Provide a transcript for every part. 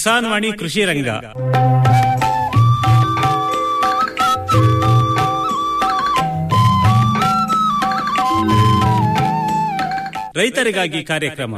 ಕಿಸಾನ್ ವಾಣಿ ಕೃಷಿ ರಂಗ ರೈತರಿಗಾಗಿ ಕಾರ್ಯಕ್ರಮ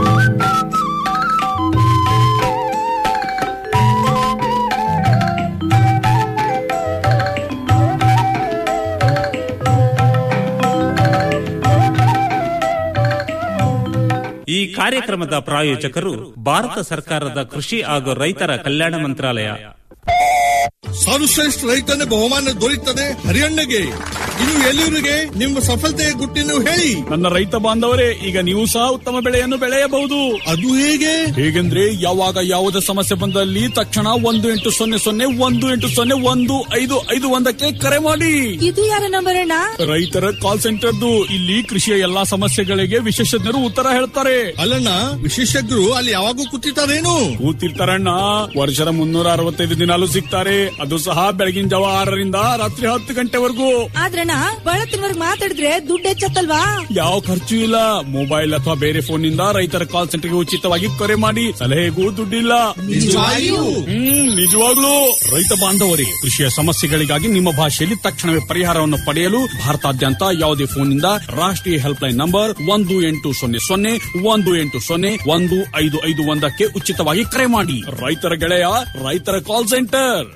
ಈ ಕಾರ್ಯಕ್ರಮದ ಪ್ರಾಯೋಜಕರು ಭಾರತ ಸರ್ಕಾರದ ಕೃಷಿ ಹಾಗೂ ರೈತರ ಕಲ್ಯಾಣ ಮಂತ್ರಾಲಯ ಸರ್ವಶ್ರೇಷ್ಠ ರೈತನ ಬಹುಮಾನ ದೊರೆಯುತ್ತದೆ ಹರಿಯಣ್ಣಗೆ ಇನ್ನು ಎಲ್ಲರಿಗೆ ನಿಮ್ಮ ಸಫಲತೆಯ ಗುಟ್ಟಿನ ಹೇಳಿ ನನ್ನ ರೈತ ಬಾಂಧವರೇ ಈಗ ನೀವು ಸಹ ಉತ್ತಮ ಬೆಳೆಯನ್ನು ಬೆಳೆಯಬಹುದು ಅದು ಹೇಗೆ ಹೇಗೆಂದ್ರೆ ಯಾವಾಗ ಯಾವುದೇ ಸಮಸ್ಯೆ ಬಂದಲ್ಲಿ ತಕ್ಷಣ ಒಂದು ಎಂಟು ಸೊನ್ನೆ ಸೊನ್ನೆ ಒಂದು ಎಂಟು ಸೊನ್ನೆ ಒಂದು ಐದು ಐದು ಒಂದಕ್ಕೆ ಕರೆ ಮಾಡಿ ಇದು ಯಾರ ನಂಬರ್ ಅಣ್ಣ ರೈತರ ಕಾಲ್ ಸೆಂಟರ್ದು ಇಲ್ಲಿ ಕೃಷಿಯ ಎಲ್ಲಾ ಸಮಸ್ಯೆಗಳಿಗೆ ವಿಶೇಷಜ್ಞರು ಉತ್ತರ ಹೇಳ್ತಾರೆ ಅಲ್ಲಣ್ಣ ವಿಶೇಷಜ್ಞರು ಅಲ್ಲಿ ಯಾವಾಗೂ ಕೂತಿರ್ತಾರೇನು ಕೂತಿರ್ತಾರಣ್ಣ ವರ್ಷದ ಮುನ್ನೂರ ಅರವತ್ತೈದು ದಿನಾಲು ಸಿಗ್ತಾರೆ ಅದು ಸಹ ಬೆಳಗಿನ ಜಾವ ಆರರಿಂದ ರಾತ್ರಿ ಹತ್ತು ಗಂಟೆವರೆಗೂ ಆದ್ರಣ್ಣ ಬಳತ್ತಿನವರ್ಗ್ ಮಾತಾಡಿದ್ರೆ ದುಡ್ಡು ಹೆಚ್ಚತ್ತಲ್ವಾ ಯಾವ ಖರ್ಚು ಇಲ್ಲ ಮೊಬೈಲ್ ಅಥವಾ ಬೇರೆ ಫೋನ್ ನಿಂದ ರೈತರ ಕಾಲ್ ಸೆಂಟರ್ಗೆ ಉಚಿತವಾಗಿ ಕರೆ ಮಾಡಿ ಸಲಹೆಗೂ ದುಡ್ಡಿಲ್ಲ ನಿಜವಾಗಿಯೂ? ಹ್ಮ್ ನಿಜವಾಗ್ಲೂ ರೈತ ಬಾಂಧವರೇ ಕೃಷಿಯ ಸಮಸ್ಯೆಗಳಿಗಾಗಿ ನಿಮ್ಮ ಭಾಷೆಯಲ್ಲಿ ತಕ್ಷಣವೇ ಪರಿಹಾರವನ್ನು ಪಡೆಯಲು ಭಾರತಾದ್ಯಂತ ಯಾವುದೇ ಫೋನ್ ನಿಂದ ರಾಷ್ಟ್ರೀಯ ಹೆಲ್ಪ್ ಲೈನ್ ನಂಬರ್ ಒಂದು ಎಂಟು ಸೊನ್ನೆ ಸೊನ್ನೆ ಒಂದು ಎಂಟು ಸೊನ್ನೆ ಒಂದು ಐದು ಐದು ಒಂದಕ್ಕೆ ಉಚಿತವಾಗಿ ಕರೆ ಮಾಡಿ ರೈತರ ಗೆಳೆಯ ರೈತರ ಕಾಲ್ ಸೆಂಟರ್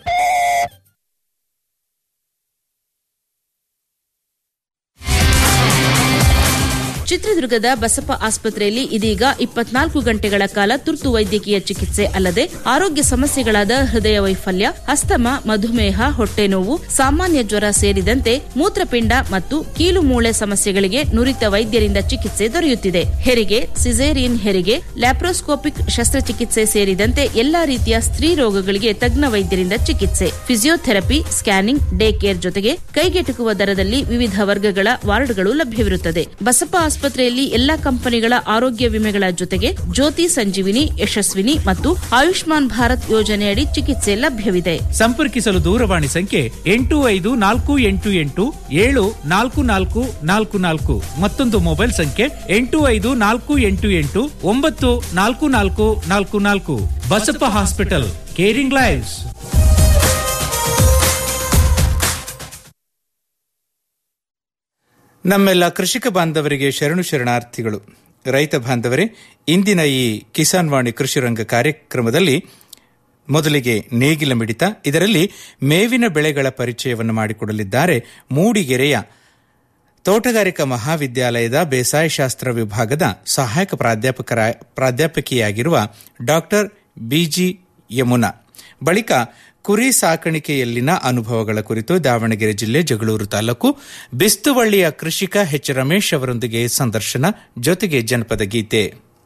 ಚಿತ್ರದುರ್ಗದ ಬಸಪ್ಪ ಆಸ್ಪತ್ರೆಯಲ್ಲಿ ಇದೀಗ ಇಪ್ಪತ್ನಾಲ್ಕು ಗಂಟೆಗಳ ಕಾಲ ತುರ್ತು ವೈದ್ಯಕೀಯ ಚಿಕಿತ್ಸೆ ಅಲ್ಲದೆ ಆರೋಗ್ಯ ಸಮಸ್ಯೆಗಳಾದ ಹೃದಯ ವೈಫಲ್ಯ ಅಸ್ತಮ ಮಧುಮೇಹ ಹೊಟ್ಟೆ ನೋವು ಸಾಮಾನ್ಯ ಜ್ವರ ಸೇರಿದಂತೆ ಮೂತ್ರಪಿಂಡ ಮತ್ತು ಕೀಲು ಮೂಳೆ ಸಮಸ್ಯೆಗಳಿಗೆ ನುರಿತ ವೈದ್ಯರಿಂದ ಚಿಕಿತ್ಸೆ ದೊರೆಯುತ್ತಿದೆ ಹೆರಿಗೆ ಸಿಸೇರಿಯನ್ ಹೆರಿಗೆ ಲ್ಯಾಪ್ರೋಸ್ಕೋಪಿಕ್ ಶಸ್ತ್ರಚಿಕಿತ್ಸೆ ಸೇರಿದಂತೆ ಎಲ್ಲಾ ರೀತಿಯ ಸ್ತ್ರೀ ರೋಗಗಳಿಗೆ ತಜ್ಞ ವೈದ್ಯರಿಂದ ಚಿಕಿತ್ಸೆ ಫಿಸಿಯೋಥೆರಪಿ ಸ್ಕ್ಯಾನಿಂಗ್ ಡೇ ಕೇರ್ ಜೊತೆಗೆ ಕೈಗೆಟುಕುವ ದರದಲ್ಲಿ ವಿವಿಧ ವರ್ಗಗಳ ವಾರ್ಡ್ಗಳು ಲಭ್ಯವಿರುತ್ತದೆ ಬಸಪ್ಪ ಆಸ್ಪತ್ರೆಯಲ್ಲಿ ಎಲ್ಲಾ ಕಂಪನಿಗಳ ಆರೋಗ್ಯ ವಿಮೆಗಳ ಜೊತೆಗೆ ಜ್ಯೋತಿ ಸಂಜೀವಿನಿ ಯಶಸ್ವಿನಿ ಮತ್ತು ಆಯುಷ್ಮಾನ್ ಭಾರತ್ ಯೋಜನೆಯಡಿ ಚಿಕಿತ್ಸೆ ಲಭ್ಯವಿದೆ ಸಂಪರ್ಕಿಸಲು ದೂರವಾಣಿ ಸಂಖ್ಯೆ ಎಂಟು ಐದು ನಾಲ್ಕು ಎಂಟು ಎಂಟು ಏಳು ನಾಲ್ಕು ನಾಲ್ಕು ನಾಲ್ಕು ನಾಲ್ಕು ಮತ್ತೊಂದು ಮೊಬೈಲ್ ಸಂಖ್ಯೆ ಎಂಟು ಐದು ನಾಲ್ಕು ಎಂಟು ಎಂಟು ಒಂಬತ್ತು ನಾಲ್ಕು ನಾಲ್ಕು ನಾಲ್ಕು ನಾಲ್ಕು ಬಸಪ್ಪ ಹಾಸ್ಪಿಟಲ್ ಕೇರಿಂಗ್ ಲೈವ್ಸ್ ನಮ್ಮೆಲ್ಲ ಕೃಷಿಕ ಬಾಂಧವರಿಗೆ ಶರಣು ಶರಣಾರ್ಥಿಗಳು ರೈತ ಬಾಂಧವರೇ ಇಂದಿನ ಈ ಕಿಸಾನ್ ವಾಣಿ ಕೃಷಿ ರಂಗ ಕಾರ್ಯಕ್ರಮದಲ್ಲಿ ಮೊದಲಿಗೆ ನೇಗಿಲ ಮಿಡಿತ ಇದರಲ್ಲಿ ಮೇವಿನ ಬೆಳೆಗಳ ಪರಿಚಯವನ್ನು ಮಾಡಿಕೊಡಲಿದ್ದಾರೆ ಮೂಡಿಗೆರೆಯ ತೋಟಗಾರಿಕಾ ಮಹಾವಿದ್ಯಾಲಯದ ಬೇಸಾಯಶಾಸ್ತ್ರ ವಿಭಾಗದ ಸಹಾಯಕ ಪ್ರಾಧ್ಯಾಪಕರ ಪ್ರಾಧ್ಯಾಪಕಿಯಾಗಿರುವ ಡಾಕ್ಟರ್ ಬಿಜಿ ಯಮುನಾ ಬಳಿಕ ಕುರಿ ಸಾಕಾಣಿಕೆಯಲ್ಲಿನ ಅನುಭವಗಳ ಕುರಿತು ದಾವಣಗೆರೆ ಜಿಲ್ಲೆ ಜಗಳೂರು ತಾಲೂಕು ಬಿಸ್ತುವಳ್ಳಿಯ ಕೃಷಿಕ ಎಚ್ ರಮೇಶ್ ಅವರೊಂದಿಗೆ ಸಂದರ್ಶನ ಜೊತೆಗೆ ಜನಪದ ಗೀತೆ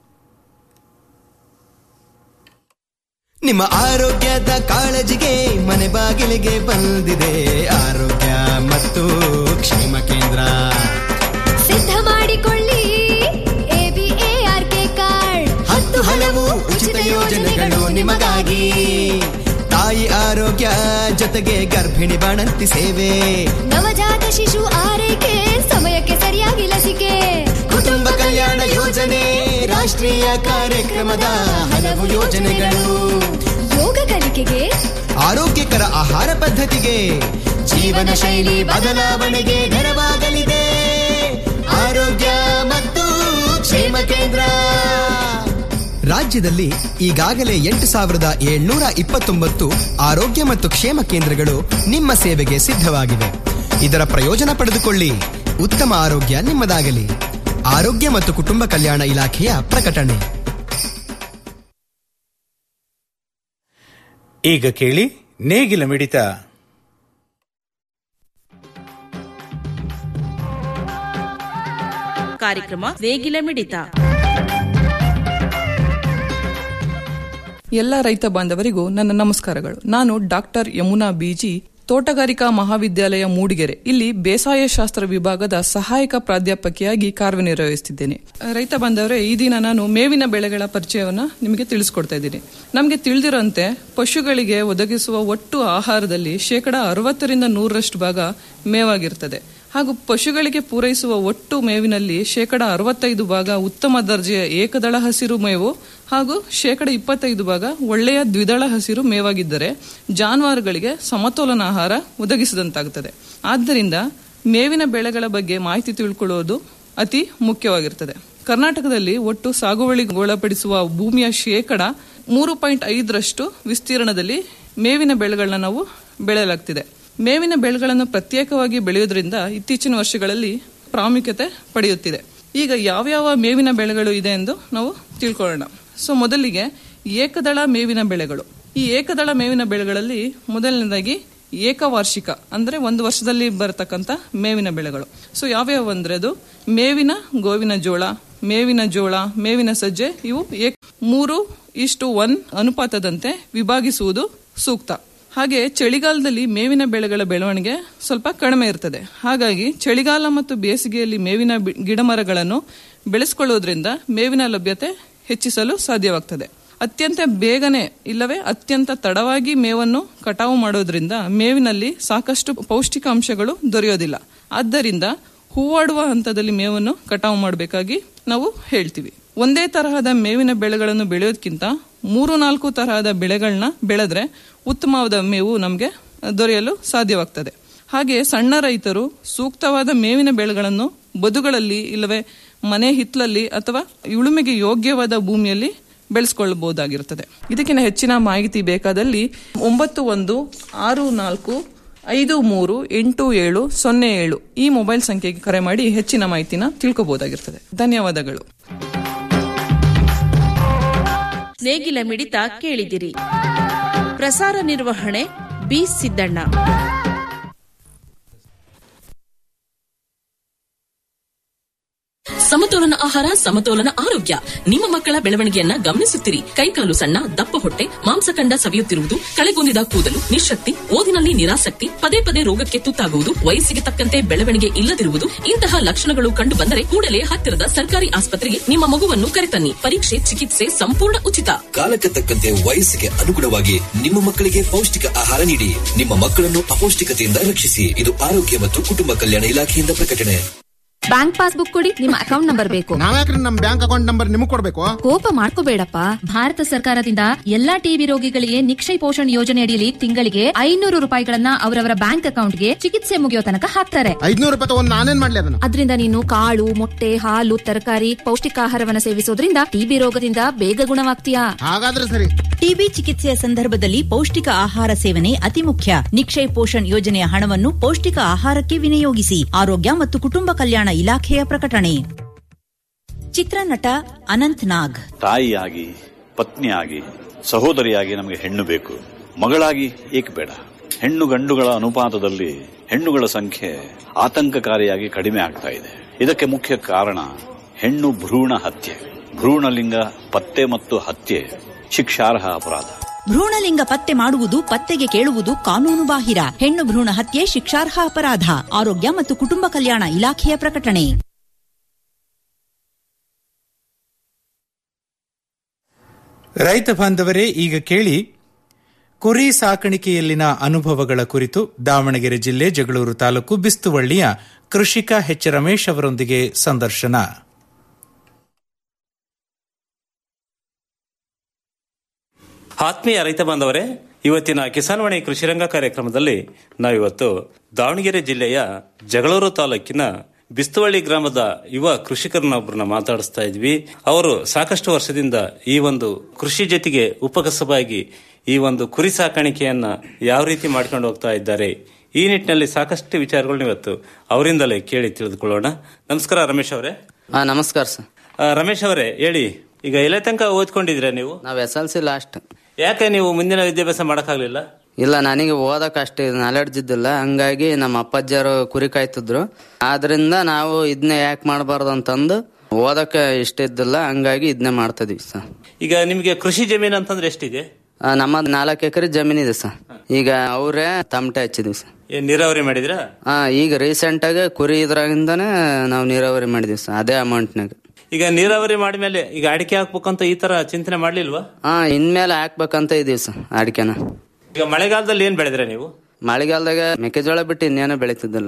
ನಿಮ್ಮ ಆರೋಗ್ಯದ ಕಾಳಜಿಗೆ ಮನೆ ಬಾಗಿಲಿಗೆ ಬಂದಿದೆ ಆರೋಗ್ಯ ಮತ್ತು ಕ್ಷೇಮ ಕೇಂದ್ರ ಸಿದ್ಧ ಮಾಡಿಕೊಳ್ಳಿ ಎಬಿಎಆರ್ಕೆ ಕಾರ್ಡ್ ಹತ್ತು ಹಲವು ಉಚಿತ ಯೋಜನೆಗಳು ನಿಮಗಾಗಿ ತಾಯಿ ಆರೋಗ್ಯ ಜೊತೆಗೆ ಗರ್ಭಿಣಿ ಬಾಣಂತಿ ಸೇವೆ ನವಜಾತ ಶಿಶು ಆರೈಕೆ ಸಮಯಕ್ಕೆ ಸರಿಯಾಗಿ ಲಸಿಕೆ ಕುಟುಂಬ ಕಲ್ಯಾಣ ಯೋಜನೆ ರಾಷ್ಟ್ರೀಯ ಕಾರ್ಯಕ್ರಮದ ಹಲವು ಯೋಜನೆಗಳು ಯೋಗ ಕಲಿಕೆಗೆ ಆರೋಗ್ಯಕರ ಆಹಾರ ಪದ್ಧತಿಗೆ ಜೀವನ ಶೈಲಿ ಬದಲಾವಣೆಗೆ ನೆರವಾಗಲಿದೆ ಆರೋಗ್ಯ ಮತ್ತು ಕ್ಷೇಮ ಕೇಂದ್ರ ರಾಜ್ಯದಲ್ಲಿ ಈಗಾಗಲೇ ಎಂಟು ಸಾವಿರದ ಏಳ್ನೂರ ಇಪ್ಪತ್ತೊಂಬತ್ತು ಆರೋಗ್ಯ ಮತ್ತು ಕ್ಷೇಮ ಕೇಂದ್ರಗಳು ನಿಮ್ಮ ಸೇವೆಗೆ ಸಿದ್ಧವಾಗಿವೆ ಇದರ ಪ್ರಯೋಜನ ಪಡೆದುಕೊಳ್ಳಿ ಉತ್ತಮ ಆರೋಗ್ಯ ನಿಮ್ಮದಾಗಲಿ ಆರೋಗ್ಯ ಮತ್ತು ಕುಟುಂಬ ಕಲ್ಯಾಣ ಇಲಾಖೆಯ ಪ್ರಕಟಣೆ ಈಗ ಕೇಳಿ ನೇಗಿಲ ಮಿಡಿತ ಕಾರ್ಯಕ್ರಮ ನೇಗಿಲ ಮಿಡಿತ ಎಲ್ಲ ರೈತ ಬಾಂಧವರಿಗೂ ನನ್ನ ನಮಸ್ಕಾರಗಳು ನಾನು ಡಾಕ್ಟರ್ ಯಮುನಾ ಬಿಜಿ ತೋಟಗಾರಿಕಾ ಮಹಾವಿದ್ಯಾಲಯ ಮೂಡಿಗೆರೆ ಇಲ್ಲಿ ಬೇಸಾಯ ಶಾಸ್ತ್ರ ವಿಭಾಗದ ಸಹಾಯಕ ಪ್ರಾಧ್ಯಾಪಕಿಯಾಗಿ ಕಾರ್ಯನಿರ್ವಹಿಸುತ್ತಿದ್ದೇನೆ ರೈತ ಬಾಂಧವರೇ ಈ ದಿನ ನಾನು ಮೇವಿನ ಬೆಳೆಗಳ ಪರಿಚಯವನ್ನ ನಿಮಗೆ ತಿಳಿಸ್ಕೊಡ್ತಾ ಇದ್ದೀನಿ ನಮಗೆ ತಿಳಿದಿರಂತೆ ಪಶುಗಳಿಗೆ ಒದಗಿಸುವ ಒಟ್ಟು ಆಹಾರದಲ್ಲಿ ಶೇಕಡ ಅರವತ್ತರಿಂದ ನೂರರಷ್ಟು ಭಾಗ ಮೇವಾಗಿರ್ತದೆ ಹಾಗೂ ಪಶುಗಳಿಗೆ ಪೂರೈಸುವ ಒಟ್ಟು ಮೇವಿನಲ್ಲಿ ಶೇಕಡ ಅರವತ್ತೈದು ಭಾಗ ಉತ್ತಮ ದರ್ಜೆಯ ಏಕದಳ ಹಸಿರು ಮೇವು ಹಾಗೂ ಶೇಕಡ ಇಪ್ಪತ್ತೈದು ಭಾಗ ಒಳ್ಳೆಯ ದ್ವಿದಳ ಹಸಿರು ಮೇವಾಗಿದ್ದರೆ ಜಾನುವಾರುಗಳಿಗೆ ಸಮತೋಲನ ಆಹಾರ ಒದಗಿಸಿದಂತಾಗುತ್ತದೆ ಆದ್ದರಿಂದ ಮೇವಿನ ಬೆಳೆಗಳ ಬಗ್ಗೆ ಮಾಹಿತಿ ತಿಳ್ಕೊಳ್ಳುವುದು ಅತಿ ಮುಖ್ಯವಾಗಿರುತ್ತದೆ ಕರ್ನಾಟಕದಲ್ಲಿ ಒಟ್ಟು ಸಾಗುವಳಿಗೊಳಪಡಿಸುವ ಭೂಮಿಯ ಶೇಕಡ ಮೂರು ಪಾಯಿಂಟ್ ಐದರಷ್ಟು ವಿಸ್ತೀರ್ಣದಲ್ಲಿ ಮೇವಿನ ಬೆಳೆಗಳನ್ನ ನಾವು ಬೆಳೆಯಲಾಗ್ತಿದೆ ಮೇವಿನ ಬೆಳೆಗಳನ್ನು ಪ್ರತ್ಯೇಕವಾಗಿ ಬೆಳೆಯುವುದರಿಂದ ಇತ್ತೀಚಿನ ವರ್ಷಗಳಲ್ಲಿ ಪ್ರಾಮುಖ್ಯತೆ ಪಡೆಯುತ್ತಿದೆ ಈಗ ಯಾವ್ಯಾವ ಮೇವಿನ ಬೆಳೆಗಳು ಇದೆ ಎಂದು ನಾವು ತಿಳ್ಕೊಳ್ಳೋಣ ಸೊ ಮೊದಲಿಗೆ ಏಕದಳ ಮೇವಿನ ಬೆಳೆಗಳು ಈ ಏಕದಳ ಮೇವಿನ ಬೆಳೆಗಳಲ್ಲಿ ಮೊದಲನೇದಾಗಿ ಏಕವಾರ್ಷಿಕ ಅಂದ್ರೆ ಒಂದು ವರ್ಷದಲ್ಲಿ ಬರತಕ್ಕಂತ ಮೇವಿನ ಬೆಳೆಗಳು ಸೊ ಯಾವ್ಯಾವ ಅಂದ್ರೆ ಅದು ಮೇವಿನ ಗೋವಿನ ಜೋಳ ಮೇವಿನ ಜೋಳ ಮೇವಿನ ಸಜ್ಜೆ ಇವು ಏಕ್ ಮೂರು ಇಷ್ಟು ಒನ್ ಅನುಪಾತದಂತೆ ವಿಭಾಗಿಸುವುದು ಸೂಕ್ತ ಹಾಗೆ ಚಳಿಗಾಲದಲ್ಲಿ ಮೇವಿನ ಬೆಳೆಗಳ ಬೆಳವಣಿಗೆ ಸ್ವಲ್ಪ ಕಡಿಮೆ ಇರ್ತದೆ ಹಾಗಾಗಿ ಚಳಿಗಾಲ ಮತ್ತು ಬೇಸಿಗೆಯಲ್ಲಿ ಮೇವಿನ ಬಿ- ಗಿಡಮರಗಳನ್ನು ಬೆಳೆಸಿಕೊಳ್ಳುವುದರಿಂದ ಮೇವಿನ ಲಭ್ಯತೆ ಹೆಚ್ಚಿಸಲು ಸಾಧ್ಯವಾಗ್ತದೆ ಅತ್ಯಂತ ಬೇಗನೆ ಇಲ್ಲವೇ ಅತ್ಯಂತ ತಡವಾಗಿ ಮೇವನ್ನು ಕಟಾವು ಮಾಡೋದ್ರಿಂದ ಮೇವಿನಲ್ಲಿ ಸಾಕಷ್ಟು ಪೌಷ್ಟಿಕಾಂಶಗಳು ದೊರೆಯೋದಿಲ್ಲ ಆದ್ದರಿಂದ ಹೂವಾಡುವ ಹಂತದಲ್ಲಿ ಮೇವನ್ನು ಕಟಾವು ಮಾಡಬೇಕಾಗಿ ನಾವು ಹೇಳ್ತೀವಿ ಒಂದೇ ತರಹದ ಮೇವಿನ ಬೆಳೆಗಳನ್ನು ಬೆಳೆಯೋದಕ್ಕಿಂತ ಮೂರು ನಾಲ್ಕು ತರಹದ ಬೆಳೆಗಳನ್ನ ಬೆಳೆದ್ರೆ ಉತ್ತಮವಾದ ಮೇವು ನಮಗೆ ದೊರೆಯಲು ಸಾಧ್ಯವಾಗ್ತದೆ ಹಾಗೆ ಸಣ್ಣ ರೈತರು ಸೂಕ್ತವಾದ ಮೇವಿನ ಬೆಳೆಗಳನ್ನು ಬದುಗಳಲ್ಲಿ ಇಲ್ಲವೇ ಮನೆ ಹಿತ್ತಲಲ್ಲಿ ಅಥವಾ ಉಳುಮೆಗೆ ಯೋಗ್ಯವಾದ ಭೂಮಿಯಲ್ಲಿ ಬೆಳೆಸ್ಕೊಳ್ಳಬಹುದಾಗಿರುತ್ತದೆ ಇದಕ್ಕಿಂತ ಹೆಚ್ಚಿನ ಮಾಹಿತಿ ಬೇಕಾದಲ್ಲಿ ಒಂಬತ್ತು ಒಂದು ಆರು ನಾಲ್ಕು ಐದು ಮೂರು ಎಂಟು ಏಳು ಸೊನ್ನೆ ಏಳು ಈ ಮೊಬೈಲ್ ಸಂಖ್ಯೆಗೆ ಕರೆ ಮಾಡಿ ಹೆಚ್ಚಿನ ಮಾಹಿತಿನ ತಿಳ್ಕೋಬಹುದಾಗಿರ್ತದೆ ಧನ್ಯವಾದಗಳು ನೇಗಿಲ ಮಿಡಿತ ಕೇಳಿದಿರಿ ಪ್ರಸಾರ ನಿರ್ವಹಣೆ ಬಿ ಸಿದ್ದಣ್ಣ ಸಮತೋಲನ ಆಹಾರ ಸಮತೋಲನ ಆರೋಗ್ಯ ನಿಮ್ಮ ಮಕ್ಕಳ ಬೆಳವಣಿಗೆಯನ್ನ ಗಮನಿಸುತ್ತಿರಿ ಕೈಕಾಲು ಸಣ್ಣ ದಪ್ಪ ಹೊಟ್ಟೆ ಮಾಂಸಖಂಡ ಸವಿಯುತ್ತಿರುವುದು ಕಳೆಗೊಂದಿದ ಕೂದಲು ನಿಶಕ್ತಿ ಓದಿನಲ್ಲಿ ನಿರಾಸಕ್ತಿ ಪದೇ ಪದೇ ರೋಗಕ್ಕೆ ತುತ್ತಾಗುವುದು ವಯಸ್ಸಿಗೆ ತಕ್ಕಂತೆ ಬೆಳವಣಿಗೆ ಇಲ್ಲದಿರುವುದು ಇಂತಹ ಲಕ್ಷಣಗಳು ಕಂಡು ಬಂದರೆ ಕೂಡಲೇ ಹತ್ತಿರದ ಸರ್ಕಾರಿ ಆಸ್ಪತ್ರೆಗೆ ನಿಮ್ಮ ಮಗುವನ್ನು ಕರೆತನ್ನಿ ಪರೀಕ್ಷೆ ಚಿಕಿತ್ಸೆ ಸಂಪೂರ್ಣ ಉಚಿತ ಕಾಲಕ್ಕೆ ತಕ್ಕಂತೆ ವಯಸ್ಸಿಗೆ ಅನುಗುಣವಾಗಿ ನಿಮ್ಮ ಮಕ್ಕಳಿಗೆ ಪೌಷ್ಟಿಕ ಆಹಾರ ನೀಡಿ ನಿಮ್ಮ ಮಕ್ಕಳನ್ನು ಅಪೌಷ್ಟಿಕತೆಯಿಂದ ರಕ್ಷಿಸಿ ಇದು ಆರೋಗ್ಯ ಮತ್ತು ಕುಟುಂಬ ಕಲ್ಯಾಣ ಇಲಾಖೆಯಿಂದ ಪ್ರಕಟಣೆ ಬ್ಯಾಂಕ್ ಪಾಸ್ಬುಕ್ ಕೊಡಿ ನಿಮ್ಮ ಅಕೌಂಟ್ ನಂಬರ್ ಬೇಕು ನಾವ್ಯಾಕ್ರಿ ನಮ್ ಬ್ಯಾಂಕ್ ಅಕೌಂಟ್ ನಂಬರ್ ನಿಮಗ್ ಕೊಡ್ಬೇಕು ಕೋಪ ಮಾಡ್ಕೋಬೇಡಪ್ಪ ಭಾರತ ಸರ್ಕಾರದಿಂದ ಎಲ್ಲಾ ಟಿಬಿ ರೋಗಿಗಳಿಗೆ ನಿಕ್ಷಯ ಪೋಷಣ್ ಯೋಜನೆ ಅಡಿಯಲ್ಲಿ ತಿಂಗಳಿಗೆ ಐನೂರು ರೂಪಾಯಿಗಳನ್ನ ಅವರವರ ಬ್ಯಾಂಕ್ ಅಕೌಂಟ್ಗೆ ಚಿಕಿತ್ಸೆ ಮುಗಿಯೋ ತನಕ ಹಾಕ್ತಾರೆ ಐದ್ನೂರು ರೂಪಾಯಿ ತಗೊಂಡ್ ನಾನೇನ್ ಮಾಡ್ಲಿ ಅದನ್ನ ಅದರಿಂದ ನೀನು ಕಾಳು ಮೊಟ್ಟೆ ಹಾಲು ತರಕಾರಿ ಪೌಷ್ಟಿಕಾಹಾರವನ್ನ ಸೇವಿಸೋದ್ರಿಂದ ಟಿಬಿ ರೋಗದಿಂದ ಬೇಗ ಗುಣವಾಗ್ತೀಯಾ ಹಾಗಾದ್ರೆ ಸರಿ ಟಿಬಿ ಚಿಕಿತ್ಸೆಯ ಸಂದರ್ಭದಲ್ಲಿ ಪೌಷ್ಟಿಕ ಆಹಾರ ಸೇವನೆ ಅತಿ ಮುಖ್ಯ ನಿಕ್ಷಯ್ ಪೋಷಣ್ ಯೋಜನೆಯ ಹಣವನ್ನು ಪೌಷ್ಟಿಕ ಆಹಾರಕ್ಕೆ ವಿನಿಯೋಗಿಸಿ ಆರೋಗ್ಯ ಮತ್ತು ಕುಟುಂಬ ಕಲ್ಯಾಣ ಇಲಾಖೆಯ ಪ್ರಕಟಣೆ ಚಿತ್ರನಟ ಅನಂತ್ ನಾಗ್ ತಾಯಿಯಾಗಿ ಪತ್ನಿಯಾಗಿ ಸಹೋದರಿಯಾಗಿ ನಮಗೆ ಹೆಣ್ಣು ಬೇಕು ಮಗಳಾಗಿ ಏಕೆ ಬೇಡ ಹೆಣ್ಣು ಗಂಡುಗಳ ಅನುಪಾತದಲ್ಲಿ ಹೆಣ್ಣುಗಳ ಸಂಖ್ಯೆ ಆತಂಕಕಾರಿಯಾಗಿ ಕಡಿಮೆ ಆಗ್ತಾ ಇದೆ ಇದಕ್ಕೆ ಮುಖ್ಯ ಕಾರಣ ಹೆಣ್ಣು ಭ್ರೂಣ ಹತ್ಯೆ ಭ್ರೂಣಲಿಂಗ ಪತ್ತೆ ಮತ್ತು ಹತ್ಯೆ ಶಿಕ್ಷಾರ್ಹ ಅಪರಾಧ ಭ್ರೂಣಲಿಂಗ ಪತ್ತೆ ಮಾಡುವುದು ಪತ್ತೆಗೆ ಕೇಳುವುದು ಕಾನೂನು ಬಾಹಿರ ಹೆಣ್ಣು ಭ್ರೂಣ ಹತ್ಯೆ ಶಿಕ್ಷಾರ್ಹ ಅಪರಾಧ ಆರೋಗ್ಯ ಮತ್ತು ಕುಟುಂಬ ಕಲ್ಯಾಣ ಇಲಾಖೆಯ ಪ್ರಕಟಣೆ ರೈತ ಬಾಂಧವರೇ ಈಗ ಕೇಳಿ ಕುರಿ ಸಾಕಾಣಿಕೆಯಲ್ಲಿನ ಅನುಭವಗಳ ಕುರಿತು ದಾವಣಗೆರೆ ಜಿಲ್ಲೆ ಜಗಳೂರು ತಾಲೂಕು ಬಿಸ್ತುವಳ್ಳಿಯ ಕೃಷಿಕ ಎಚ್ ರಮೇಶ್ ಅವರೊಂದಿಗೆ ಸಂದರ್ಶನ ಆತ್ಮೀಯ ರೈತ ಬಾಂಧವರೇ ಇವತ್ತಿನ ಕಿಸಾನ್ವಾಣಿ ಕೃಷಿರಂಗ ಕಾರ್ಯಕ್ರಮದಲ್ಲಿ ನಾವಿವತ್ತು ದಾವಣಗೆರೆ ಜಿಲ್ಲೆಯ ಜಗಳೂರು ತಾಲೂಕಿನ ಬಿಸ್ತುವಳ್ಳಿ ಗ್ರಾಮದ ಯುವ ಕೃಷಿಕರನ್ನೊಬ್ಬರನ್ನ ಮಾತಾಡಿಸ್ತಾ ಇದ್ವಿ ಅವರು ಸಾಕಷ್ಟು ವರ್ಷದಿಂದ ಈ ಒಂದು ಕೃಷಿ ಜೊತೆಗೆ ಉಪಕಸಬಾಗಿ ಈ ಒಂದು ಕುರಿ ಸಾಕಾಣಿಕೆಯನ್ನ ಯಾವ ರೀತಿ ಮಾಡ್ಕೊಂಡು ಹೋಗ್ತಾ ಇದ್ದಾರೆ ಈ ನಿಟ್ಟಿನಲ್ಲಿ ಸಾಕಷ್ಟು ವಿಚಾರಗಳನ್ನ ಇವತ್ತು ಅವರಿಂದಲೇ ಕೇಳಿ ತಿಳಿದುಕೊಳ್ಳೋಣ ನಮಸ್ಕಾರ ರಮೇಶ್ ಅವರೇ ಹಾ ನಮಸ್ಕಾರ ಸರ್ ಆ, ರಮೇಶ್ ಅವರೇ ಹೇಳಿ ಈಗ ಎಲೆ ತನಕ ಓದ್ಕೊಂಡಿದ್ದೀರಾ ನೀವು ನಾವ್ ಎಸ್ ಎಲ್ ಸಿ ಲಾಸ್ಟ್ ಯಾಕೆ ನೀವು ಮುಂದಿನ ವಿದ್ಯಾಭ್ಯಾಸ ಮಾಡಕ್ಕಾಗ್ಲಿಲ್ಲ ಇಲ್ಲ ನನಗೆ ಓದಕ್ ಅಷ್ಟೇ ನಾಲೆಡ್ಜ್ ಇದ್ದಿಲ್ಲ ಹಂಗಾಗಿ ನಮ್ಮ ಅಪ್ಪಾಜಿಯವರು ಕುರಿ ಕಾಯ್ತಿದ್ರು ಆದ್ರಿಂದ ನಾವು ಇದನ್ನೇ ಯಾಕೆ ಮಾಡಬಾರ್ದು ಅಂತಂದು ಓದಕ್ಕೆ ಇಷ್ಟ ಇದ್ದಿಲ್ಲ ಹಂಗಾಗಿ ಇದನ್ನೇ ಮಾಡ್ತಿದ್ವಿ ಸರ್ ಈಗ ನಿಮ್ಗೆ ಕೃಷಿ ಜಮೀನು ಅಂತಂದ್ರೆ ಎಷ್ಟಿದೆ ಆ, ನಮ್ಮ ನಾಲ್ಕು ಎಕರೆ ಜಮೀನಿದೆ ಸರ್ ಈಗ ಅವರೇ ತಮಟೆ ಹಚ್ಚಿದ್ವಿ ಸರ್ ಏನ್ ನೀರಾವರಿ ಮಾಡಿದ್ರಾ ಹಾ ಈಗ ರೀಸೆಂಟ್ ಆಗಿ ಕುರಿ ಇದ್ರಾಗಿಂದಾನೆ ನಾವು ನೀರಾವರಿ ಮಾಡಿದ್ವಿ ಸರ್ ಅದೇ ಅಮೌಂಟ್ನಾಗ ಈಗ ನೀರಾವರಿ ಮಾಡಿದ್ಮೇಲೆ ಈಗ ಅಡಿಕೆ ಹಾಕ್ಬೇಕಂತ ಈ ತರ ಚಿಂತನೆ ಮಾಡ್ಲಿಲ್ವಾ ಹಾ ಇನ್ಮೇಲೆ ಹಾಕ್ಬೇಕಂತ ಇದೀವಿ ಸರ್ ಅಡಿಕೆನ ಈಗ ಮಳೆಗಾಲದಲ್ಲಿ ಏನ್ ಬೆಳೆದ್ರೆ ನೀವು ಮಳೆಗಾಲದಾಗ ಮೆಕ್ಕೆಜೋಳ ಬಿಟ್ಟು ಇನ್ನೇನು ಬೆಳೀತಿದ್ದಿಲ್ಲ